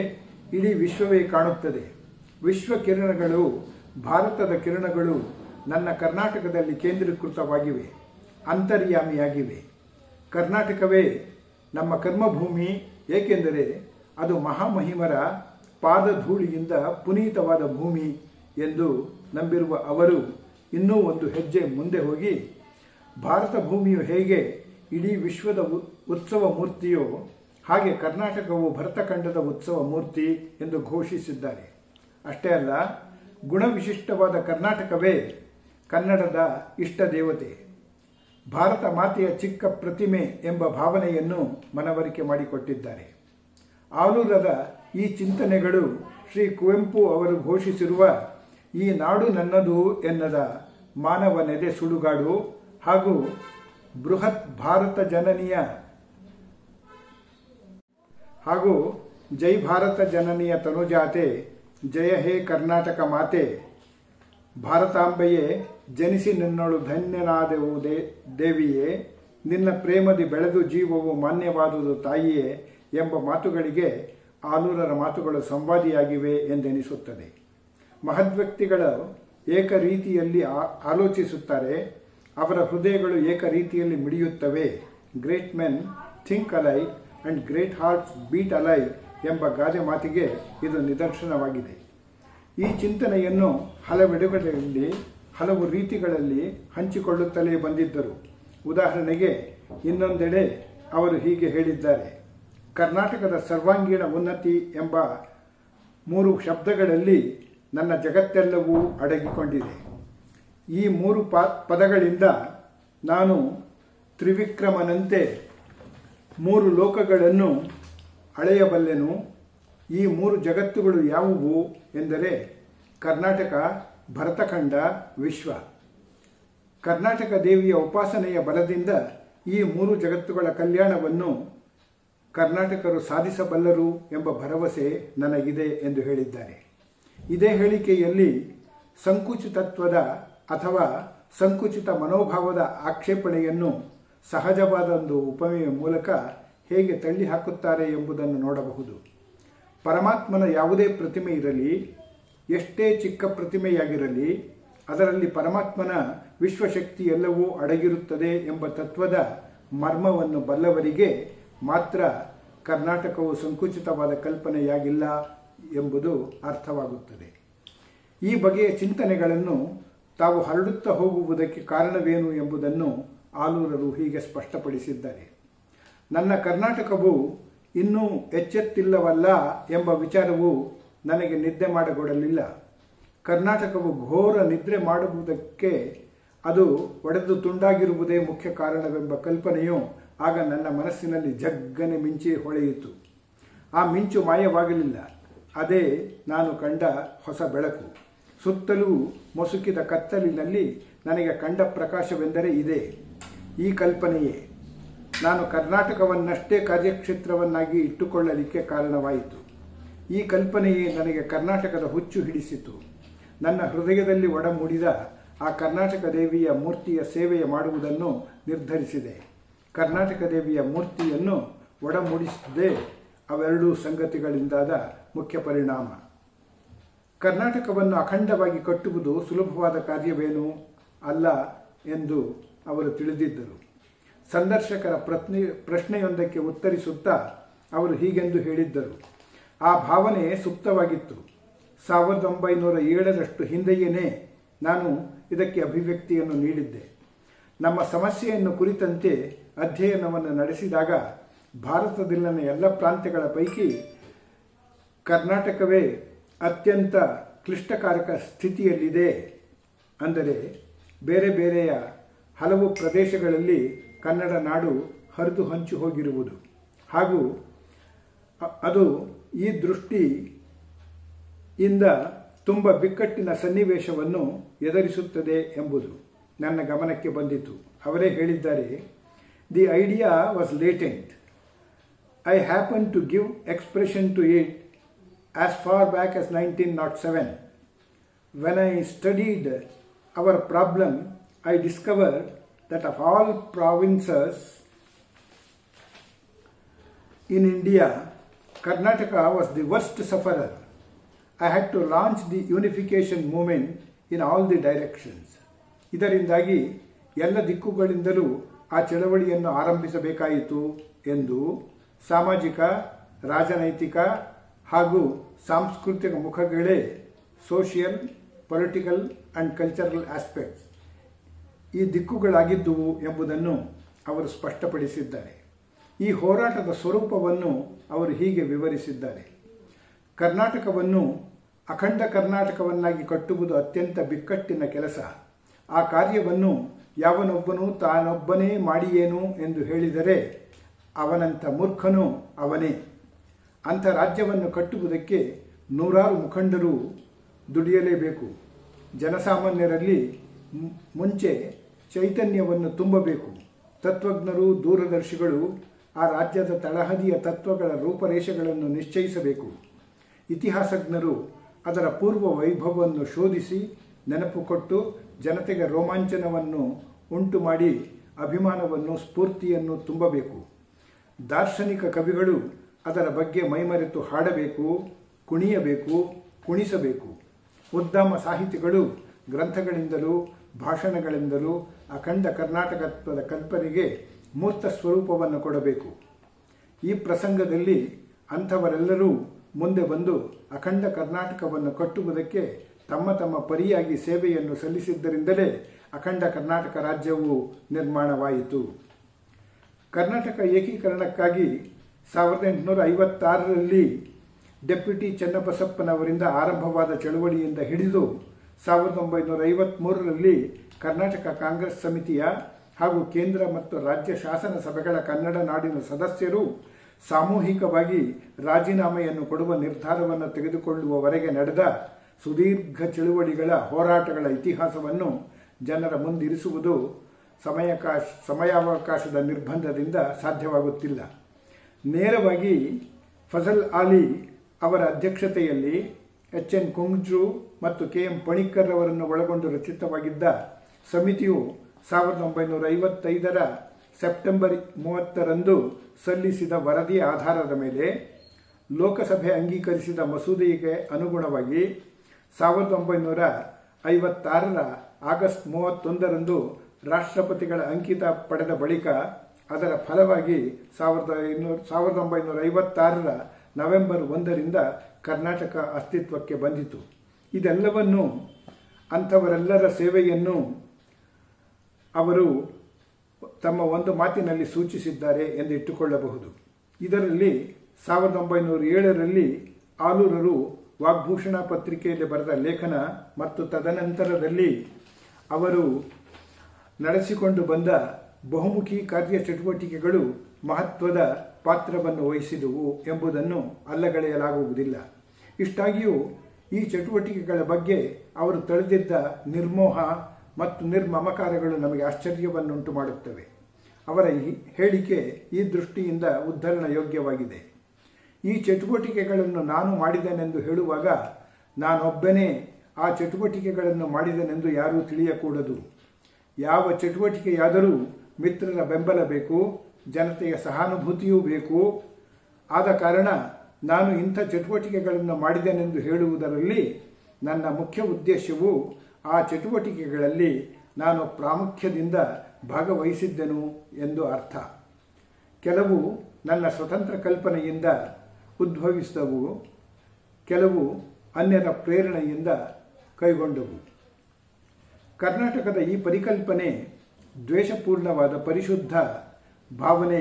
ಇಡೀ ವಿಶ್ವವೇ ಕಾಣುತ್ತದೆ ವಿಶ್ವ ಕಿರಣಗಳು ಭಾರತದ ಕಿರಣಗಳು ನನ್ನ ಕರ್ನಾಟಕದಲ್ಲಿ ಕೇಂದ್ರೀಕೃತವಾಗಿವೆ ಅಂತರ್ಯಾಮಿಯಾಗಿವೆ ಕರ್ನಾಟಕವೇ ನಮ್ಮ ಕರ್ಮಭೂಮಿ ಏಕೆಂದರೆ ಅದು ಮಹಾಮಹಿಮರ ಪಾದಧೂಳಿಯಿಂದ ಪುನೀತವಾದ ಭೂಮಿ ಎಂದು ನಂಬಿರುವ ಅವರು ಇನ್ನೂ ಒಂದು ಹೆಜ್ಜೆ ಮುಂದೆ ಹೋಗಿ ಭಾರತ ಭೂಮಿಯು ಹೇಗೆ ಇಡೀ ವಿಶ್ವದ ಉ- ಉತ್ಸವ ಮೂರ್ತಿಯೋ ಹಾಗೆ ಕರ್ನಾಟಕವು ಭರತಖಂಡದ ಉತ್ಸವ ಮೂರ್ತಿ ಎಂದು ಘೋಷಿಸಿದ್ದಾರೆ ಅಷ್ಟೇ ಅಲ್ಲ ಗುಣವಿಶಿಷ್ಟವಾದ ಕರ್ನಾಟಕವೇ ಕನ್ನಡದ ಇಷ್ಟ ದೇವತೆ ಭಾರತ ಮಾತೆಯ ಚಿಕ್ಕ ಪ್ರತಿಮೆ ಎಂಬ ಭಾವನೆಯನ್ನು ಮನವರಿಕೆ ಮಾಡಿಕೊಟ್ಟಿದ್ದಾರೆ ಆಲೂರರ ಈ ಚಿಂತನೆಗಳು ಶ್ರೀ ಕುವೆಂಪು ಅವರು ಘೋಷಿಸಿರುವ ಈ ನಾಡು ನನ್ನದು ಎನ್ನದ ಮಾನವ ನೆದೆ ಸುಡುಗಾಡು ಹಾಗೂ ಬೃಹತ್ ಭಾರತ ಜನನಿಯ ಹಾಗೂ ಜೈ ಭಾರತ ಜನನಿಯ ತನುಜಾತೆ ಜಯ ಹೇ ಕರ್ನಾಟಕ ಮಾತೆ ಭಾರತಾಂಬೆಯೇ ಜನಿಸಿ ನಿನ್ನಳು ಧನ್ಯನಾದೆವು ದೇ ದೇವಿಯೇ ನಿನ್ನ ಪ್ರೇಮದಿ ಬೆಳೆದು ಜೀವವು ಮಾನ್ಯವಾದುದು ತಾಯಿಯೇ ಎಂಬ ಮಾತುಗಳಿಗೆ ಆಲೂರರ ಮಾತುಗಳು ಸಂವಾದಿಯಾಗಿವೆ ಎಂದೆನಿಸುತ್ತದೆ ಮಹದ್ವ್ಯಕ್ತಿಗಳು ಏಕ ರೀತಿಯಲ್ಲಿ ಆ- ಆಲೋಚಿಸುತ್ತಾರೆ ಅವರ ಹೃದಯಗಳು ಏಕ ರೀತಿಯಲ್ಲಿ ಮಿಡಿಯುತ್ತವೆ great men think alike and great hearts beat alike ಎಂಬ ಗಾದೆ ಮಾತಿಗೆ ಇದು ನಿದರ್ಶನವಾಗಿದೆ ಈ ಚಿಂತನೆಯನ್ನು ಹಲವೆಡೆಗಳಲ್ಲಿ ಹಲವು ರೀತಿಗಳಲ್ಲಿ ಹಂಚಿಕೊಳ್ಳುತ್ತಲೇ ಬಂದಿದ್ದರು ಉದಾಹರಣೆಗೆ ಇನ್ನೊಂದೆಡೆ ಅವರು ಹೀಗೆ ಹೇಳಿದ್ದಾರೆ ಕರ್ನಾಟಕದ ಸರ್ವಾಂಗೀಣ ಉನ್ನತಿ ಎಂಬ ಮೂರು ಶಬ್ದಗಳಲ್ಲಿ ನನ್ನ ಜಗತ್ತೆಲ್ಲವೂ ಅಡಗಿಕೊಂಡಿದೆ ಈ ಮೂರು ಪ ಪದಗಳಿಂದ ನಾನು ತ್ರಿವಿಕ್ರಮನಂತೆ ಮೂರು ಲೋಕಗಳನ್ನು ಅಳೆಯಬಲ್ಲೆನು ಈ ಮೂರು ಜಗತ್ತುಗಳು ಯಾವುವು ಎಂದರೆ ಕರ್ನಾಟಕ ಭರತಖಂಡ ವಿಶ್ವ ಕರ್ನಾಟಕ ದೇವಿಯ ಉಪಾಸನೆಯ ಬಲದಿಂದ ಈ ಮೂರು ಜಗತ್ತುಗಳ ಕಲ್ಯಾಣವನ್ನು ಕರ್ನಾಟಕರು ಸಾಧಿಸಬಲ್ಲರು ಎಂಬ ಭರವಸೆ ನನಗಿದೆ ಎಂದು ಹೇಳಿದ್ದಾರೆ ಇದೇ ಹೇಳಿಕೆಯಲ್ಲಿ ಸಂಕುಚಿತತ್ವದ ಅಥವಾ ಸಂಕುಚಿತ ಮನೋಭಾವದ ಆಕ್ಷೇಪಣೆಯನ್ನು ಸಹಜವಾದ ಒಂದು ಉಪಮೆಯ ಮೂಲಕ ಹೇಗೆ ತಳ್ಳಿ ಹಾಕುತ್ತಾರೆ ಎಂಬುದನ್ನು ನೋಡಬಹುದು ಪರಮಾತ್ಮನ ಯಾವುದೇ ಪ್ರತಿಮೆ ಇರಲಿ ಎಷ್ಟೇ ಚಿಕ್ಕ ಪ್ರತಿಮೆಯಾಗಿರಲಿ ಅದರಲ್ಲಿ ಪರಮಾತ್ಮನ ವಿಶ್ವಶಕ್ತಿ ಎಲ್ಲವೂ ಅಡಗಿರುತ್ತದೆ ಎಂಬ ತತ್ವದ ಮರ್ಮವನ್ನು ಬಲ್ಲವರಿಗೆ ಮಾತ್ರ ಕರ್ನಾಟಕವು ಸಂಕುಚಿತವಾದ ಕಲ್ಪನೆಯಾಗಿಲ್ಲ ಎಂಬುದು ಅರ್ಥವಾಗುತ್ತದೆ ಈ ಬಗೆಯ ಚಿಂತನೆಗಳನ್ನು ತಾವು ಹರಡುತ್ತಾ ಹೋಗುವುದಕ್ಕೆ ಕಾರಣವೇನು ಎಂಬುದನ್ನು ಆಲೂರರು ಹೀಗೆ ಸ್ಪಷ್ಟಪಡಿಸಿದ್ದಾರೆ ನನ್ನ ಕರ್ನಾಟಕವು ಇನ್ನೂ ಎಚ್ಚೆತ್ತಿಲ್ಲವಲ್ಲ ಎಂಬ ವಿಚಾರವು ನನಗೆ ನಿದ್ದೆ ಮಾಡಗೊಡಲಿಲ್ಲ ಕರ್ನಾಟಕವು ಘೋರ ನಿದ್ರೆ ಮಾಡುವುದಕ್ಕೆ ಅದು ಒಡೆದು ತುಂಡಾಗಿರುವುದೇ ಮುಖ್ಯ ಕಾರಣವೆಂಬ ಕಲ್ಪನೆಯು ಆಗ ನನ್ನ ಮನಸ್ಸಿನಲ್ಲಿ ಜಗ್ಗನೆ ಮಿಂಚಿ ಹೊಳೆಯಿತು ಆ ಮಿಂಚು ಮಾಯವಾಗಲಿಲ್ಲ ಅದೇ ನಾನು ಕಂಡ ಹೊಸ ಬೆಳಕು ಸುತ್ತಲೂ ಮೊಸುಕಿದ ಕತ್ತಲಿನಲ್ಲಿ ನನಗೆ ಕಂಡ ಪ್ರಕಾಶವೆಂದರೆ ಇದೆ ಈ ಕಲ್ಪನೆಯೇ ನಾನು ಕರ್ನಾಟಕವನ್ನಷ್ಟೇ ಕಾರ್ಯಕ್ಷೇತ್ರವನ್ನಾಗಿ ಇಟ್ಟುಕೊಳ್ಳಲಿಕ್ಕೆ ಕಾರಣವಾಯಿತು ಈ ಕಲ್ಪನೆಯೇ ನನಗೆ ಕರ್ನಾಟಕದ ಹುಚ್ಚು ಹಿಡಿಸಿತು ನನ್ನ ಹೃದಯದಲ್ಲಿ ಒಡಮೂಡಿದ ಆ ಕರ್ನಾಟಕ ದೇವಿಯ ಮೂರ್ತಿಯ ಸೇವೆಯ ಮಾಡುವುದನ್ನು ನಿರ್ಧರಿಸಿದೆ ಕರ್ನಾಟಕ ದೇವಿಯ ಮೂರ್ತಿಯನ್ನು ಒಡಮೂಡಿಸಿದ್ದೇ ಅವೆರಡೂ ಸಂಗತಿಗಳಿಂದಾದ ಮುಖ್ಯ ಪರಿಣಾಮ ಕರ್ನಾಟಕವನ್ನು ಅಖಂಡವಾಗಿ ಕಟ್ಟುವುದು ಸುಲಭವಾದ ಕಾರ್ಯವೇನು ಅಲ್ಲ ಎಂದು ಅವರು ತಿಳಿದಿದ್ದರು ಸಂದರ್ಶಕರ ಪ್ರಶ್ನೆ ಪ್ರಶ್ನೆಯೊಂದಕ್ಕೆ ಉತ್ತರಿಸುತ್ತಾ ಅವರು ಹೀಗೆಂದು ಹೇಳಿದ್ದರು ಆ ಭಾವನೆ ಸುಪ್ತವಾಗಿತ್ತು ಸಾವಿರದ ಒಂಬೈನೂರ ಏಳರಷ್ಟು ಹಿಂದೆಯೇ ನಾನು ಇದಕ್ಕೆ ಅಭಿವ್ಯಕ್ತಿಯನ್ನು ನೀಡಿದ್ದೆ ನಮ್ಮ ಸಮಸ್ಯೆಯನ್ನು ಕುರಿತಂತೆ ಅಧ್ಯಯನವನ್ನು ನಡೆಸಿದಾಗ ಭಾರತದಲ್ಲಿನ ಎಲ್ಲ ಪ್ರಾಂತ್ಯಗಳ ಪೈಕಿ ಕರ್ನಾಟಕವೇ ಅತ್ಯಂತ ಕ್ಲಿಷ್ಟಕಾರಕ ಸ್ಥಿತಿಯಲ್ಲಿದೆ ಅಂದರೆ ಬೇರೆ ಬೇರೆಯ ಹಲವು ಪ್ರದೇಶಗಳಲ್ಲಿ ಕನ್ನಡ ನಾಡು ಹರಿದು ಹಂಚು ಹೋಗಿರುವುದು ಹಾಗೂ ಅ- ಅದು ಈ ದೃಷ್ಟಿಯಿಂದ ತುಂಬ ಬಿಕ್ಕಟ್ಟಿನ ಸನ್ನಿವೇಶವನ್ನು ಎದುರಿಸುತ್ತದೆ ಎಂಬುದು ನನ್ನ ಗಮನಕ್ಕೆ ಬಂದಿತು ಅವರೇ ಹೇಳಿದ್ದಾರೆ the idea was latent I happened to give expression to it as far back as 1907. When I studied our problem, I discovered that of all provinces in India, Karnataka was the worst sufferer. I had to launch the unification movement in all the directions. ಇದರಿಂದಾಗಿ ಎಲ್ಲ ದಿಕ್ಕುಗಳಿಂದಲೂ ಆ ಚಳವಳಿಯನ್ನು ಆರಂಭಿಸಬೇಕಾಯಿತು ಎಂದು ಸಾಮಾಜಿಕ ರಾಜನೈತಿಕ ಹಾಗೂ ಸಾಂಸ್ಕೃತಿಕ ಮುಖಗಳೇ social political and cultural aspects ಈ ದಿಕ್ಕುಗಳಾಗಿದ್ದುವು ಎಂಬುದನ್ನು ಅವರು ಸ್ಪಷ್ಟಪಡಿಸಿದ್ದಾರೆ ಈ ಹೋರಾಟದ ಸ್ವರೂಪವನ್ನು ಅವರು ಹೀಗೆ ವಿವರಿಸಿದ್ದಾರೆ ಕರ್ನಾಟಕವನ್ನು ಅಖಂಡ ಕರ್ನಾಟಕವನ್ನಾಗಿ ಕಟ್ಟುವುದು ಅತ್ಯಂತ ಬಿಕ್ಕಟ್ಟಿನ ಕೆಲಸ ಆ ಕಾರ್ಯವನ್ನು ಯಾವನೊಬ್ಬನು ತಾನೊಬ್ಬನೇ ಮಾಡಿಯೇನು ಎಂದು ಹೇಳಿದರೆ ಅವನಂಥ ಮೂರ್ಖನು ಅವನೇ ಅಂಥ ರಾಜ್ಯವನ್ನು ಕಟ್ಟುವುದಕ್ಕೆ ನೂರಾರು ಮುಖಂಡರು ದುಡಿಯಲೇಬೇಕು ಜನಸಾಮಾನ್ಯರಲ್ಲಿ ಮು- ಮುಂಚೆ ಚೈತನ್ಯವನ್ನು ತುಂಬಬೇಕು ತತ್ವಜ್ಞರು ದೂರದರ್ಶಿಗಳು ಆ ರಾಜ್ಯದ ತಳಹದಿಯ ತತ್ವಗಳ ರೂಪರೇಷೆಗಳನ್ನು ನಿಶ್ಚಯಿಸಬೇಕು ಇತಿಹಾಸಜ್ಞರು ಅದರ ಪೂರ್ವ ವೈಭವವನ್ನು ಶೋಧಿಸಿ ನೆನಪು ಕೊಟ್ಟು ಜನತೆಗೆ ರೋಮಾಂಚನವನ್ನು ಉಂಟು ಮಾಡಿ ಅಭಿಮಾನವನ್ನು ಸ್ಫೂರ್ತಿಯನ್ನು ತುಂಬಬೇಕು ದಾರ್ಶನಿಕ ಕವಿಗಳು ಅದರ ಬಗ್ಗೆ ಮೈಮರೆತು ಹಾಡಬೇಕು ಕುಣಿಯಬೇಕು ಕುಣಿಸಬೇಕು ಉದ್ದಮ ಸಾಹಿತಿಗಳು ಗ್ರಂಥಗಳಿಂದಲೂ ಭಾಷಣಗಳಿಂದಲೂ ಅಖಂಡ ಕರ್ನಾಟಕತ್ವದ ಕಲ್ಪನೆಗೆ ಮೂರ್ತ ಸ್ವರೂಪವನ್ನು ಕೊಡಬೇಕು ಈ ಪ್ರಸಂಗದಲ್ಲಿ ಅಂಥವರೆಲ್ಲರೂ ಮುಂದೆ ಬಂದು ಅಖಂಡ ಕರ್ನಾಟಕವನ್ನು ಕಟ್ಟುವುದಕ್ಕೆ ತಮ್ಮ ತಮ್ಮ ಪರಿಯಾಗಿ ಸೇವೆಯನ್ನು ಸಲ್ಲಿಸಿದ್ದರಿಂದಲೇ ಅಖಂಡ ಕರ್ನಾಟಕ ರಾಜ್ಯವು ನಿರ್ಮಾಣವಾಯಿತು ಕರ್ನಾಟಕ ಏಕೀಕರಣಕ್ಕಾಗಿ ಸಾವಿರದ ಎಂಟುನೂರ ಐವತ್ತಾರರಲ್ಲಿ ಡೆಪ್ಯೂಟಿ ಚನ್ನಬಸಪ್ಪನವರಿಂದ ಆರಂಭವಾದ ಚಳುವಳಿಯಿಂದ ಹಿಡಿದು ಸಾವಿರದ ಒಂಬೈನೂರ ಐವತ್ತ್ಮೂರರಲ್ಲಿ ಕರ್ನಾಟಕ ಕಾಂಗ್ರೆಸ್ ಸಮಿತಿಯ ಹಾಗೂ ಕೇಂದ್ರ ಮತ್ತು ರಾಜ್ಯ ಶಾಸನ ಸಭೆಗಳ ಕನ್ನಡ ನಾಡಿನ ಸದಸ್ಯರು ಸಾಮೂಹಿಕವಾಗಿ ರಾಜೀನಾಮೆಯನ್ನು ಕೊಡುವ ನಿರ್ಧಾರವನ್ನು ತೆಗೆದುಕೊಳ್ಳುವವರೆಗೆ ನಡೆದ ಸುದೀರ್ಘ ಚಳುವಳಿಗಳ ಹೋರಾಟಗಳ ಇತಿಹಾಸವನ್ನು ಜನರ ಮುಂದಿರಿಸುವುದು ಸಮಯಾವಕಾಶ ಸಮಯಾವಕಾಶದ ನಿರ್ಬಂಧದಿಂದ ಸಾಧ್ಯವಾಗುತ್ತಿಲ್ಲ ನೇರವಾಗಿ ಫಜಲ್ ಆಲಿ ಅವರ ಅಧ್ಯಕ್ಷತೆಯಲ್ಲಿ ಎಚ್ ಎನ್ ಕುಂಗ್ಜು ಮತ್ತು ಕೆ ಎಂ ಪಣಿಕ್ಕರ್ ಅವರನ್ನು ಒಳಗೊಂಡು ರಚಿತವಾಗಿದ್ದ ಸಮಿತಿಯು ಸಾವಿರದ ಒಂಬೈನೂರ ಐವತ್ತೈದರ ಸೆಪ್ಟೆಂಬರ್ ಮೂವತ್ತರಂದು ಸಲ್ಲಿಸಿದ ವರದಿಯ ಆಧಾರದ ಮೇಲೆ ಲೋಕಸಭೆ ಅಂಗೀಕರಿಸಿದ ಮಸೂದೆಗೆ ಅನುಗುಣವಾಗಿ ಸಾವಿರದ ಒಂಬೈನೂರ ಐವತ್ತಾರರ ಆಗಸ್ಟ್ ಮೂವತ್ತೊಂದರಂದು ರಾಷ್ಟ್ರಪತಿಗಳ ಅಂಕಿತ ಪಡೆದ ಬಳಿಕ ಅದರ ಫಲವಾಗಿ ಸಾವಿರದ ಐನೂರ ಸಾವಿರದ ಒಂಬೈನೂರ ಐವತ್ತಾರರ ನವೆಂಬರ್ ಒಂದರಿಂದ ಕರ್ನಾಟಕ ಅಸ್ತಿತ್ವಕ್ಕೆ ಬಂದಿತು ಇದೆಲ್ಲವನ್ನು ಅಂಥವರೆಲ್ಲರ ಸೇವೆಯನ್ನು ಅವರು ತಮ್ಮ ಒಂದು ಮಾತಿನಲ್ಲಿ ಸೂಚಿಸಿದ್ದಾರೆ ಎಂದು ಇಟ್ಟುಕೊಳ್ಳಬಹುದು ಇದರಲ್ಲಿ ಸಾವಿರದ ಒಂಬೈನೂರ ಏಳರಲ್ಲಿ ಆಲೂರರು ವಾಗ್ಭೂಷಣ ಪತ್ರಿಕೆಯಲ್ಲಿ ಬರೆದ ಲೇಖನ ಮತ್ತು ತದನಂತರದಲ್ಲಿ ಅವರು ನಡೆಸಿಕೊಂಡು ಬಂದ ಬಹುಮುಖಿ ಕಾರ್ಯ ಚಟುವಟಿಕೆಗಳು ಮಹತ್ವದ ಪಾತ್ರವನ್ನು ವಹಿಸಿದುವು ಎಂಬುದನ್ನು ಅಲ್ಲಗಳೆಯಲಾಗುವುದಿಲ್ಲ ಇಷ್ಟಾಗಿಯೂ ಈ ಚಟುವಟಿಕೆಗಳ ಬಗ್ಗೆ ಅವರು ತಳೆದಿದ್ದ ನಿರ್ಮೋಹ ಮತ್ತು ನಿರ್ಮಮಕಾರಗಳು ನಮಗೆ ಆಶ್ಚರ್ಯವನ್ನುಂಟು ಮಾಡುತ್ತವೆ ಅವರ ಈ ಹೇಳಿಕೆ ಈ ದೃಷ್ಟಿಯಿಂದ ಉದ್ಧರಣ ಯೋಗ್ಯವಾಗಿದೆ ಈ ಚಟುವಟಿಕೆಗಳನ್ನು ನಾನು ಮಾಡಿದೆನೆಂದು ಹೇಳುವಾಗ ನಾನೊಬ್ಬನೇ ಆ ಚಟುವಟಿಕೆಗಳನ್ನು ಮಾಡಿದನೆಂದು ಯಾರೂ ತಿಳಿಯಕೂಡದು ಯಾವ ಚಟುವಟಿಕೆಯಾದರೂ ಮಿತ್ರರ ಬೆಂಬಲ ಬೇಕು ಜನತೆಯ ಸಹಾನುಭೂತಿಯೂ ಬೇಕು ಆದ ಕಾರಣ ನಾನು ಇಂಥ ಚಟುವಟಿಕೆಗಳನ್ನು ಮಾಡಿದೆನೆಂದು ಹೇಳುವುದರಲ್ಲಿ ನನ್ನ ಮುಖ್ಯ ಉದ್ದೇಶವು ಆ ಚಟುವಟಿಕೆಗಳಲ್ಲಿ ನಾನು ಪ್ರಾಮುಖ್ಯದಿಂದ ಭಾಗವಹಿಸಿದ್ದೆನು ಎಂದು ಅರ್ಥ ಕೆಲವು ನನ್ನ ಸ್ವತಂತ್ರ ಕಲ್ಪನೆಯಿಂದ ಉದ್ಭವಿಸಿದವು ಕೆಲವು ಅನ್ಯರ ಪ್ರೇರಣೆಯಿಂದ ಕೈಗೊಂಡವು ಕರ್ನಾಟಕದ ಈ ಪರಿಕಲ್ಪನೆ ದ್ವೇಷಪೂರ್ಣವಾದ ಪರಿಶುದ್ಧ ಭಾವನೆ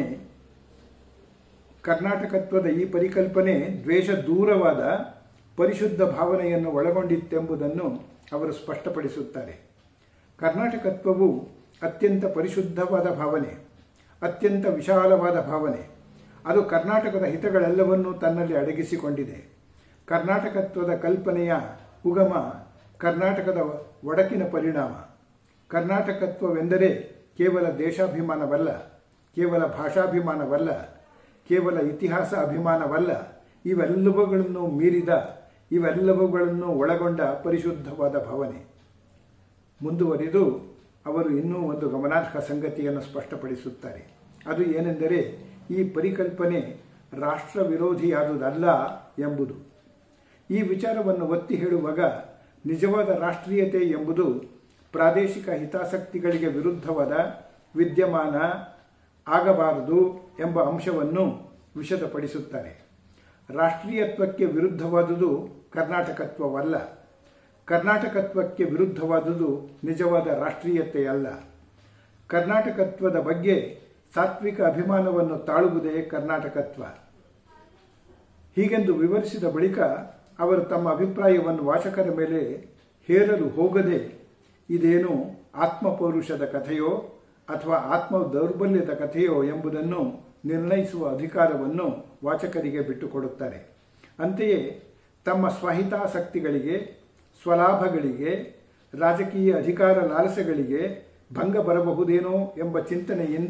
ಕರ್ನಾಟಕತ್ವದ ಈ ಪರಿಕಲ್ಪನೆ ದ್ವೇಷ ದೂರವಾದ ಪರಿಶುದ್ಧ ಭಾವನೆಯನ್ನು ಒಳಗೊಂಡಿತ್ತೆಂಬುದನ್ನು ಅವರು ಸ್ಪಷ್ಟಪಡಿಸುತ್ತಾರೆ ಕರ್ನಾಟಕತ್ವವು ಅತ್ಯಂತ ಪರಿಶುದ್ಧವಾದ ಭಾವನೆ ಅತ್ಯಂತ ವಿಶಾಲವಾದ ಭಾವನೆ ಅದು ಕರ್ನಾಟಕದ ಹಿತಗಳೆಲ್ಲವನ್ನೂ ತನ್ನಲ್ಲಿ ಅಡಗಿಸಿಕೊಂಡಿದೆ ಕರ್ನಾಟಕತ್ವದ ಕಲ್ಪನೆಯ ಉಗಮ ಕರ್ನಾಟಕದ ಒಡಕಿನ ಪರಿಣಾಮ ಕರ್ನಾಟಕತ್ವವೆಂದರೆ ಕೇವಲ ದೇಶಾಭಿಮಾನವಲ್ಲ ಕೇವಲ ಭಾಷಾಭಿಮಾನವಲ್ಲ ಕೇವಲ ಇತಿಹಾಸ ಅಭಿಮಾನವಲ್ಲ ಇವೆಲ್ಲವುಗಳನ್ನು ಮೀರಿದ ಇವೆಲ್ಲವುಗಳನ್ನು ಒಳಗೊಂಡ ಪರಿಶುದ್ಧವಾದ ಭಾವನೆ ಮುಂದುವರಿದು ಅವರು ಇನ್ನೂ ಒಂದು ಗಮನಾರ್ಹ ಸಂಗತಿಯನ್ನು ಸ್ಪಷ್ಟಪಡಿಸುತ್ತಾರೆ ಅದು ಏನೆಂದರೆ ಈ ಪರಿಕಲ್ಪನೆ ರಾಷ್ಟ್ರ ವಿರೋಧಿಯಾದುದಲ್ಲ ಎಂಬುದು ಈ ವಿಚಾರವನ್ನು ಒತ್ತಿ ಹೇಳುವಾಗ ನಿಜವಾದ ರಾಷ್ಟ್ರೀಯತೆ ಎಂಬುದು ಪ್ರಾದೇಶಿಕ ಹಿತಾಸಕ್ತಿಗಳಿಗೆ ವಿರುದ್ಧವಾದ ವಿದ್ಯಮಾನ ಆಗಬಾರದು ಎಂಬ ಅಂಶವನ್ನು ವಿಶದಪಡಿಸುತ್ತಾರೆ ರಾಷ್ಟ್ರೀಯತ್ವಕ್ಕೆ ವಿರುದ್ಧವಾದುದು ಕರ್ನಾಟಕತ್ವವಲ್ಲ ಕರ್ನಾಟಕತ್ವಕ್ಕೆ ವಿರುದ್ಧವಾದುದು ನಿಜವಾದ ರಾಷ್ಟ್ರೀಯತೆಯಲ್ಲ ಕರ್ನಾಟಕತ್ವದ ಬಗ್ಗೆ ಸಾತ್ವಿಕ ಅಭಿಮಾನವನ್ನು ತಾಳುವುದೇ ಕರ್ನಾಟಕತ್ವ ಹೀಗೆಂದು ವಿವರಿಸಿದ ಬಳಿಕ ಅವರು ತಮ್ಮ ಅಭಿಪ್ರಾಯವನ್ನು ವಾಚಕರ ಮೇಲೆ ಹೇರಲು ಹೋಗದೆ ಇದೇನು ಆತ್ಮಪೌರುಷದ ಕಥೆಯೋ ಅಥವಾ ಆತ್ಮ ದೌರ್ಬಲ್ಯದ ಕಥೆಯೋ ಎಂಬುದನ್ನು ನಿರ್ಣಯಿಸುವ ಅಧಿಕಾರವನ್ನು ವಾಚಕರಿಗೆ ಬಿಟ್ಟುಕೊಡುತ್ತಾರೆ ಅಂತೆಯೇ ತಮ್ಮ ಸ್ವಹಿತಾಸಕ್ತಿಗಳಿಗೆ ಸ್ವಲಾಭಗಳಿಗೆ ರಾಜಕೀಯ ಅಧಿಕಾರ ಲಾಲಸೆಗಳಿಗೆ ಭಂಗ ಬರಬಹುದೇನೋ ಎಂಬ ಚಿಂತನೆಯಿಂದ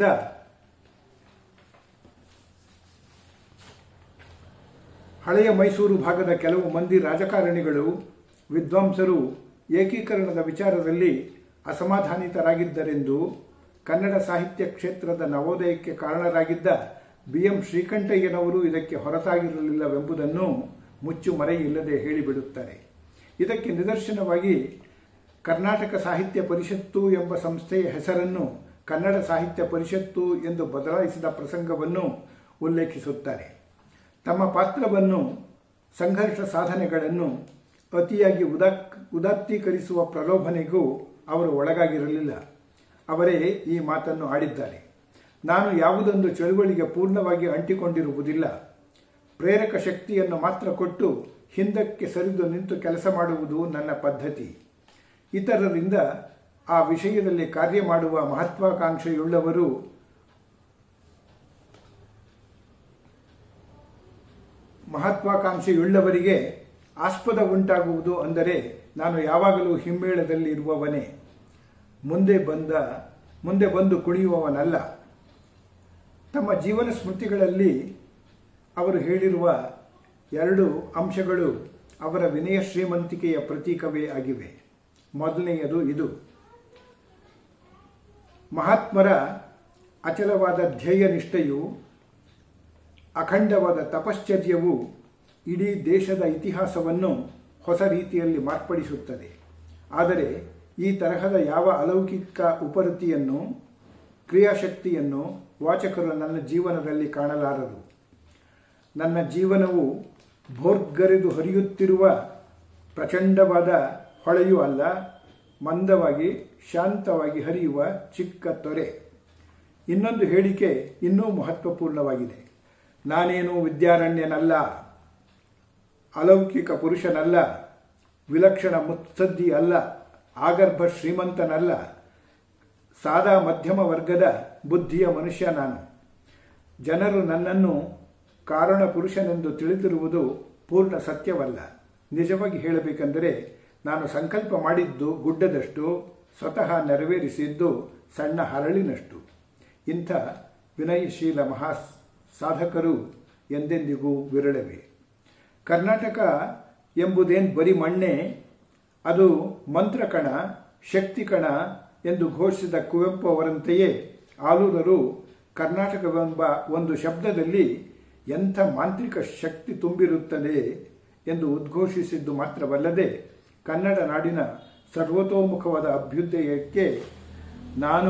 ಹಳೆಯ ಮೈಸೂರು ಭಾಗದ ಕೆಲವು ಮಂದಿ ರಾಜಕಾರಣಿಗಳು ವಿದ್ವಾಂಸರು ಏಕೀಕರಣದ ವಿಚಾರದಲ್ಲಿ ಅಸಮಾಧಾನಿತರಾಗಿದ್ದರೆಂದು ಕನ್ನಡ ಸಾಹಿತ್ಯ ಕ್ಷೇತ್ರದ ನವೋದಯಕ್ಕೆ ಕಾರಣರಾಗಿದ್ದ ಬಿ ಎಂ ಶ್ರೀಕಂಠಯ್ಯನವರು ಇದಕ್ಕೆ ಹೊರತಾಗಿರಲಿಲ್ಲವೆಂಬುದನ್ನು ಮುಚ್ಚು ಮರೆಯಿಲ್ಲದೆ ಹೇಳಿಬಿಡುತ್ತಾರೆ ಇದಕ್ಕೆ ನಿದರ್ಶನವಾಗಿ ಕರ್ನಾಟಕ ಸಾಹಿತ್ಯ ಪರಿಷತ್ತು ಎಂಬ ಸಂಸ್ಥೆಯ ಹೆಸರನ್ನು ಕನ್ನಡ ಸಾಹಿತ್ಯ ಪರಿಷತ್ತು ಎಂದು ಬದಲಾಯಿಸಿದ ಪ್ರಸಂಗವನ್ನು ಉಲ್ಲೇಖಿಸುತ್ತಾರೆ ತಮ್ಮ ಪಾತ್ರವನ್ನು ಸಂಘರ್ಷ ಸಾಧನೆಗಳನ್ನು ಅತಿಯಾಗಿ ಉದಾಕ್ ಉದಾತ್ತೀಕರಿಸುವ ಪ್ರಲೋಭನೆಗೂ ಅವರು ಒಳಗಾಗಿರಲಿಲ್ಲ ಅವರೇ ಈ ಮಾತನ್ನು ಆಡಿದ್ದಾರೆ ನಾನು ಯಾವುದೊಂದು ಚಳುವಳಿಗೆ ಪೂರ್ಣವಾಗಿ ಅಂಟಿಕೊಂಡಿರುವುದಿಲ್ಲ ಪ್ರೇರಕ ಶಕ್ತಿಯನ್ನು ಮಾತ್ರ ಕೊಟ್ಟು ಹಿಂದಕ್ಕೆ ಸರಿದು ನಿಂತು ಕೆಲಸ ಮಾಡುವುದು ನನ್ನ ಪದ್ಧತಿ ಇತರರಿಂದ ಆ ವಿಷಯದಲ್ಲಿ ಕಾರ್ಯ ಮಾಡುವ ಮಹತ್ವಾಕಾಂಕ್ಷೆಯುಳ್ಳವರು ಮಹತ್ವಾಕಾಂಕ್ಷೆಯುಳ್ಳವರಿಗೆ ಆಸ್ಪದ ಉಂಟಾಗುವುದು ಅಂದರೆ ನಾನು ಯಾವಾಗಲೂ ಹಿಮ್ಮೇಳದಲ್ಲಿ ಇರುವವನೇ ಮುಂದೆ ಬಂದ ಮುಂದೆ ಬಂದು ಕುಣಿಯುವವನಲ್ಲ ತಮ್ಮ ಜೀವನ ಸ್ಮೃತಿಗಳಲ್ಲಿ ಅವರು ಹೇಳಿರುವ ಎರಡು ಅಂಶಗಳು ಅವರ ವಿನಯ ಶ್ರೀಮಂತಿಕೆಯ ಪ್ರತೀಕವೇ ಆಗಿವೆ ಮೊದಲನೆಯದು ಇದು ಮಹಾತ್ಮರ ಅಚಲವಾದ ಧ್ಯೇಯ ನಿಷ್ಠೆಯು ಅಖಂಡವಾದ ತಪಶ್ಚರ್ಯವು ಇಡೀ ದೇಶದ ಇತಿಹಾಸವನ್ನು ಹೊಸ ರೀತಿಯಲ್ಲಿ ಮಾರ್ಪಡಿಸುತ್ತದೆ ಆದರೆ ಈ ತರಹದ ಯಾವ ಅಲೌಕಿಕ ಉಪರತಿಯನ್ನು ಕ್ರಿಯಾಶಕ್ತಿಯನ್ನು ವಾಚಕರು ನನ್ನ ಜೀವನದಲ್ಲಿ ಕಾಣಲಾರರು ನನ್ನ ಜೀವನವು ಭೋರ್ಗರೆದು ಹರಿಯುತ್ತಿರುವ ಪ್ರಚಂಡವಾದ ಹೊಳೆಯೂ ಅಲ್ಲ ಮಂದವಾಗಿ ಶಾಂತವಾಗಿ ಹರಿಯುವ ಚಿಕ್ಕ ತೊರೆ ಇನ್ನೊಂದು ಹೇಳಿಕೆ ಇನ್ನೂ ಮಹತ್ವಪೂರ್ಣವಾಗಿದೆ ನಾನೇನು ವಿದ್ಯಾರಣ್ಯನಲ್ಲ ಅಲೌಕಿಕ ಪುರುಷನಲ್ಲ ವಿಲಕ್ಷಣ ಮುತ್ಸದ್ದಿ ಅಲ್ಲ ಆಗರ್ಭ ಶ್ರೀಮಂತನಲ್ಲ ಸಾದಾ ಮಧ್ಯಮ ವರ್ಗದ ಬುದ್ಧಿಯ ಮನುಷ್ಯ ನಾನು ಜನರು ನನ್ನನ್ನು ಕಾರಣ ಪುರುಷನೆಂದು ತಿಳಿದಿರುವುದು ಪೂರ್ಣ ಸತ್ಯವಲ್ಲ ನಿಜವಾಗಿ ಹೇಳಬೇಕೆಂದರೆ ನಾನು ಸಂಕಲ್ಪ ಮಾಡಿದ್ದು ಗುಡ್ಡದಷ್ಟು ಸ್ವತಃ ನೆರವೇರಿಸಿದ್ದು ಸಣ್ಣ ಹರಳಿನಷ್ಟು ಇಂಥ ವಿನಯಶೀಲ ಮಹಾ ಸಾಧಕರು ಎಂದೆಂದಿಗೂ ವಿರಳವೇ ಕರ್ನಾಟಕ ಎಂಬುದೇನು ಬರೀ ಮಣ್ಣೆ ಅದು ಮಂತ್ರಕಣ ಶಕ್ತಿಕಣ ಎಂದು ಘೋಷಿಸಿದ ಕುವೆಂಪು ಅವರಂತೆಯೇ ಆಲೂರರು ಕರ್ನಾಟಕವೆಂಬ ಒಂದು ಶಬ್ದದಲ್ಲಿ ಎಂಥ ಮಾಂತ್ರಿಕ ಶಕ್ತಿ ತುಂಬಿರುತ್ತದೆ ಎಂದು ಉದ್ಘೋಷಿಸಿದ್ದು ಮಾತ್ರವಲ್ಲದೆ ಕನ್ನಡ ನಾಡಿನ ಸರ್ವತೋಮುಖವಾದ ಅಭ್ಯುದಯಕ್ಕೆ ನಾನು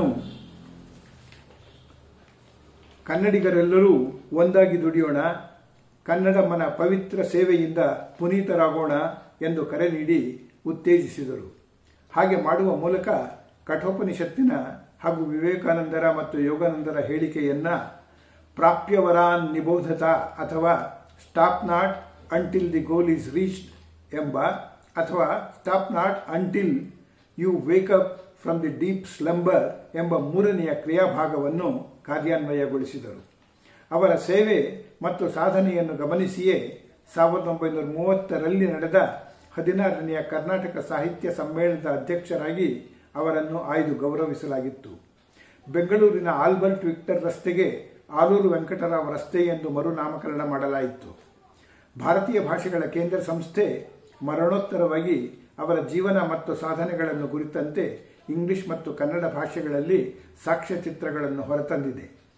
ಕನ್ನಡಿಗರೆಲ್ಲರೂ ಒಂದಾಗಿ ದುಡಿಯೋಣ ಕನ್ನಡಮ್ಮನ ಪವಿತ್ರ ಸೇವೆಯಿಂದ ಪುನೀತರಾಗೋಣ ಎಂದು ಕರೆ ನೀಡಿ ಉತ್ತೇಜಿಸಿದರು ಹಾಗೆ ಮಾಡುವ ಮೂಲಕ ಕಠೋಪನಿಷತ್ತಿನ ಹಾಗೂ ವಿವೇಕಾನಂದರ ಮತ್ತು ಯೋಗಾನಂದರ ಹೇಳಿಕೆಯನ್ನ ಪ್ರಾಪ್ಯವರಾನ್ ನಿಬೋಧತ ಅಥವಾ stop not until the goal is reached ಎಂಬ ಅಥವಾ stop not until you wake up from the deep slumber ಎಂಬ ಮೂರನೆಯ ಕ್ರಿಯಾಭಾಗವನ್ನು ಕಾರ್ಯಾನ್ವಯಗೊಳಿಸಿದರು ಅವರ ಸೇವೆ ಮತ್ತು ಸಾಧನೆಯನ್ನು ಗಮನಿಸಿಯೇ ಸಾವಿರದ ಒಂಬೈನೂರ ಮೂವತ್ತರಲ್ಲಿ ನಡೆದ ಹದಿನಾರನೆಯ ಕರ್ನಾಟಕ ಸಾಹಿತ್ಯ ಸಮ್ಮೇಳನದ ಅಧ್ಯಕ್ಷರಾಗಿ ಅವರನ್ನು ಆಯ್ದು ಗೌರವಿಸಲಾಗಿತ್ತು ಬೆಂಗಳೂರಿನ ಆಲ್ಬರ್ಟ್ ವಿಕ್ಟರ್ ರಸ್ತೆಗೆ ಆಲೂರು ವೆಂಕಟರಾವ್ ರಸ್ತೆ ಎಂದು ಮರುನಾಮಕರಣ ಮಾಡಲಾಯಿತು ಭಾರತೀಯ ಭಾಷೆಗಳ ಕೇಂದ್ರ ಸಂಸ್ಥೆ ಮರಣೋತ್ತರವಾಗಿ ಅವರ ಜೀವನ ಮತ್ತು ಸಾಧನೆಗಳನ್ನು ಕುರಿತಂತೆ ಇಂಗ್ಲಿಷ್ ಮತ್ತು ಕನ್ನಡ ಭಾಷೆಗಳಲ್ಲಿ ಸಾಕ್ಷ್ಯಚಿತ್ರಗಳನ್ನು ಹೊರತಂದಿದೆ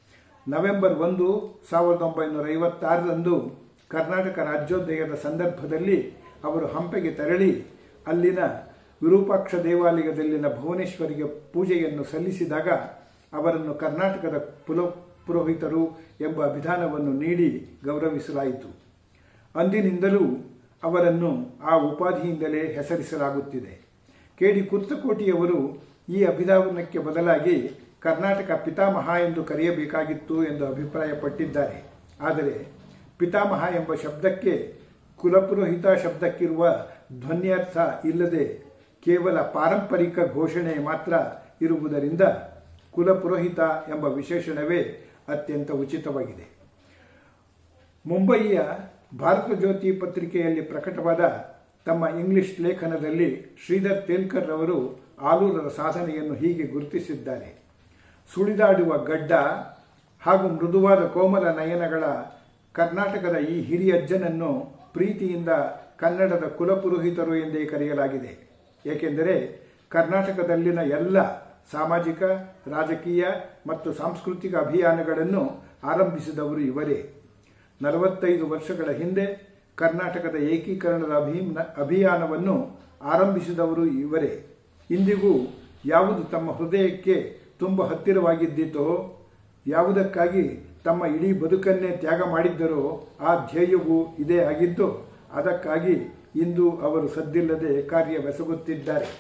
ನವೆಂಬರ್ ಒಂದು ಸಾವಿರದ ಒಂಬೈನೂರ ಐವತ್ತಾರರಂದು ಕರ್ನಾಟಕ ರಾಜ್ಯೋದಯದ ಸಂದರ್ಭದಲ್ಲಿ ಅವರು ಹಂಪೆಗೆ ತೆರಳಿ ಅಲ್ಲಿನ ವಿರೂಪಾಕ್ಷ ದೇವಾಲಯದಲ್ಲಿನ ಭುವನೇಶ್ವರಿಗೆ ಪೂಜೆಯನ್ನು ಸಲ್ಲಿಸಿದಾಗ ಅವರನ್ನು ಕರ್ನಾಟಕದ ಪುಲ ಪುರೋಹಿತರು ಎಂಬ ಅಭಿಧಾನವನ್ನು ನೀಡಿ ಗೌರವಿಸಲಾಯಿತು ಅಂದಿನಿಂದಲೂ ಅವರನ್ನು ಆ ಉಪಾಧಿಯಿಂದಲೇ ಹೆಸರಿಸಲಾಗುತ್ತಿದೆ ಕೆ ಡಿ ಕುರ್ತಕೋಟಿಯವರು ಈ ಅಭಿಧಾನಕ್ಕೆ ಬದಲಾಗಿ ಕರ್ನಾಟಕ ಪಿತಾಮಹ ಎಂದು ಕರೆಯಬೇಕಾಗಿತ್ತು ಎಂದು ಅಭಿಪ್ರಾಯಪಟ್ಟಿದ್ದಾರೆ ಆದರೆ ಪಿತಾಮಹ ಎಂಬ ಶಬ್ದಕ್ಕೆ ಕುಲಪುರೋಹಿತ ಶಬ್ದಕ್ಕಿರುವ ಧ್ವನ್ಯರ್ಥ ಇಲ್ಲದೆ ಕೇವಲ ಪಾರಂಪರಿಕ ಘೋಷಣೆ ಮಾತ್ರ ಇರುವುದರಿಂದ ಕುಲಪುರೋಹಿತ ಎಂಬ ವಿಶೇಷಣವೇ ಅತ್ಯಂತ ಉಚಿತವಾಗಿದೆ ಮುಂಬಯಿಯ ಭಾರತ ಜ್ಯೋತಿ ಪತ್ರಿಕೆಯಲ್ಲಿ ಪ್ರಕಟವಾದ ತಮ್ಮ ಇಂಗ್ಲಿಷ್ ಲೇಖನದಲ್ಲಿ ಶ್ರೀಧರ್ ತೇಲ್ಕರ್ ಅವರು ಆಲೂರರ ಸಾಧನೆಯನ್ನು ಹೀಗೆ ಗುರುತಿಸಿದ್ದಾರೆ ಸುಳಿದಾಡುವ ಗಡ್ಡ ಹಾಗೂ ಮೃದುವಾದ ಕೋಮಲ ನಯನಗಳ ಕರ್ನಾಟಕದ ಈ ಹಿರಿಯಜ್ಜನನ್ನು ಪ್ರೀತಿಯಿಂದ ಕನ್ನಡದ ಕುಲಪುರೋಹಿತರು ಎಂದೇ ಕರೆಯಲಾಗಿದೆ ಏಕೆಂದರೆ ಕರ್ನಾಟಕದಲ್ಲಿನ ಎಲ್ಲ ಸಾಮಾಜಿಕ ರಾಜಕೀಯ ಮತ್ತು ಸಾಂಸ್ಕೃತಿಕ ಅಭಿಯಾನಗಳನ್ನು ಆರಂಭಿಸಿದವರು ಇವರೇ ನಲವತ್ತೈದು ವರ್ಷಗಳ ಹಿಂದೆ ಕರ್ನಾಟಕದ ಏಕೀಕರಣದ ಅಭಿಮ ಅಭಿಯಾನವನ್ನು ಆರಂಭಿಸಿದವರು ಇವರೇ ಇಂದಿಗೂ ಯಾವುದು ತಮ್ಮ ಹೃದಯಕ್ಕೆ ತುಂಬ ಹತ್ತಿರವಾಗಿದ್ದಿತೋ ಯಾವುದಕ್ಕಾಗಿ ತಮ್ಮ ಇಡೀ ಬದುಕನ್ನೇ ತ್ಯಾಗ ಮಾಡಿದ್ದರೋ ಆ ಧ್ಯೇಯವೂ ಇದೇ ಆಗಿದ್ದು ಅದಕ್ಕಾಗಿ ಇಂದು ಅವರು ಸದ್ದಿಲ್ಲದೆ ಕಾರ್ಯವೆಸಗುತ್ತಿದ್ದಾರೆ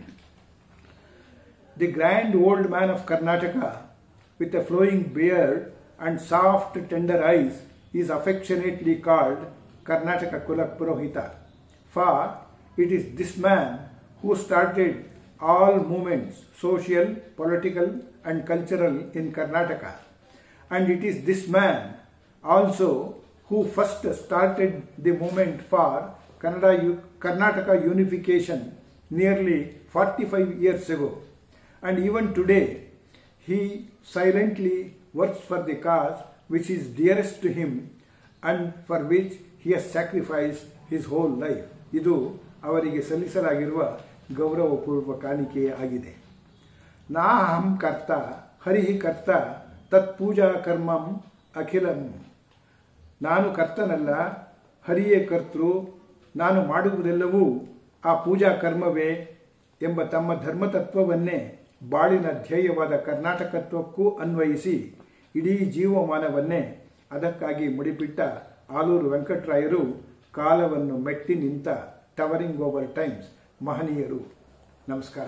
the grand old man of Karnataka with a flowing beard and soft, tender eyes, is affectionately called Karnataka Kula Purohita. For it is this man who started all movements, social, political, and cultural in Karnataka. And it is this man also who first started the movement for Kannada, Karnataka unification nearly 45 years ago. And even today, he silently works for the cause which is dearest to him and for which he has sacrificed his whole life. ಇದು ಅವರಿಗೆ ಸಲ್ಲಿಸಲಾಗಿರುವ ಗೌರವಪೂರ್ವ ಕಾಣಿಕೆ ಆಗಿದೆ ನಾಹಂ ಕರ್ತ ಹರಿ ಕರ್ತ ತತ್ಪೂಜಾ ಕರ್ಮಂ ಅಖಿಲಂ ನಾನು ಕರ್ತನಲ್ಲ ಹರಿಯೇ ಕರ್ತೃ ನಾನು ಮಾಡುವುದೆಲ್ಲವೂ ಆ ಪೂಜಾ ಕರ್ಮವೇ ಎಂಬ ತಮ್ಮ ಧರ್ಮತತ್ವವನ್ನೇ ಬಾಳಿನ ಧ್ಯೇಯವಾದ ಕರ್ನಾಟಕತ್ವಕ್ಕೂ ಅನ್ವಯಿಸಿ ಇಡೀ ಜೀವಮಾನವನ್ನೇ ಅದಕ್ಕಾಗಿ ಮುಡಿಪಿಟ್ಟ ಆಲೂರು ವೆಂಕಟರಾಯರು ಕಾಲವನ್ನು ಮೆಟ್ಟಿ ನಿಂತ ಟವರಿಂಗ್ ಓವರ್ ಟೈಮ್ಸ್ ಮಹನೀಯರು ನಮಸ್ಕಾರ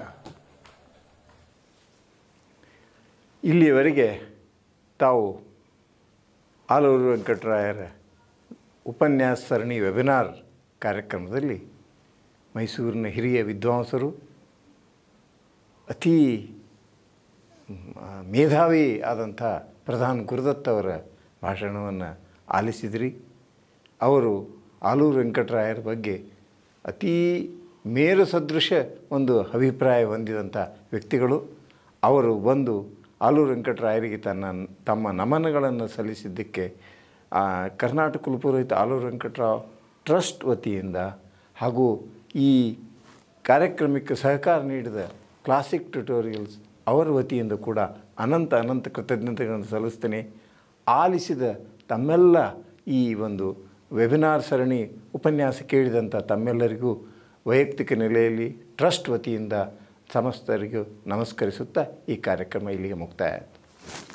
ಇಲ್ಲಿಯವರೆಗೆ ತಾವು ಆಲೂರು ವೆಂಕಟರಾಯರ ಉಪನ್ಯಾಸ ಸರಣಿ ವೆಬಿನಾರ್ ಕಾರ್ಯಕ್ರಮದಲ್ಲಿ ಮೈಸೂರಿನ ಹಿರಿಯ ವಿದ್ವಾಂಸರು ಅತೀ ಮ್, ಮೇಧಾವಿ ಆದಂಥ ಪ್ರಧಾನ್ ಗುರುದತ್ ಅವರ ಭಾಷಣವನ್ನು ಆಲಿಸಿದ್ರಿ ಅವರು ಆಲೂರು ವೆಂಕಟರಾಯರ ಬಗ್ಗೆ ಅತೀ ಮೇರು ಸದೃಶ ಒಂದು ಅಭಿಪ್ರಾಯ ಹೊಂದಿದಂಥ ವ್ಯಕ್ತಿಗಳು ಅವರು ಬಂದು ಆಲೂರು ವೆಂಕಟರಾಯರಿಗೆ ತನ್ನ ತಮ್ಮ ನಮನಗಳನ್ನು ಸಲ್ಲಿಸಿದ್ದಕ್ಕೆ ಆ, ಕರ್ನಾಟಕ ಕುಲಪುರೋಹಿತ ಆಲೂರು ವೆಂಕಟರಾವ್ ಟ್ರಸ್ಟ್ ವತಿಯಿಂದ ಹಾಗೂ ಈ ಕಾರ್ಯಕ್ರಮಕ್ಕೆ ಸಹಕಾರ ನೀಡಿದ ಕ್ಲಾಸಿಕ್ ಟ್ಯುಟೋರಿಯಲ್ಸ್ ಅವರ ವತಿಯಿಂದ ಕೂಡ ಅನಂತ ಅನಂತ ಕೃತಜ್ಞತೆಗಳನ್ನು ಸಲ್ಲಿಸ್ತೇನೆ ಆಲಿಸಿದ ತಮ್ಮೆಲ್ಲ ಈ ಒಂದು ವೆಬಿನಾರ್ ಸರಣಿ ಉಪನ್ಯಾಸ ಕೇಳಿದಂಥ ತಮ್ಮೆಲ್ಲರಿಗೂ ವೈಯಕ್ತಿಕ ನೆಲೆಯಲ್ಲಿ ಟ್ರಸ್ಟ್ ವತಿಯಿಂದ ಸಮಸ್ತರಿಗೂ ನಮಸ್ಕರಿಸುತ್ತಾ ಈ ಕಾರ್ಯಕ್ರಮ ಇಲ್ಲಿಗೆ ಮುಕ್ತಾಯ ಆಯಿತು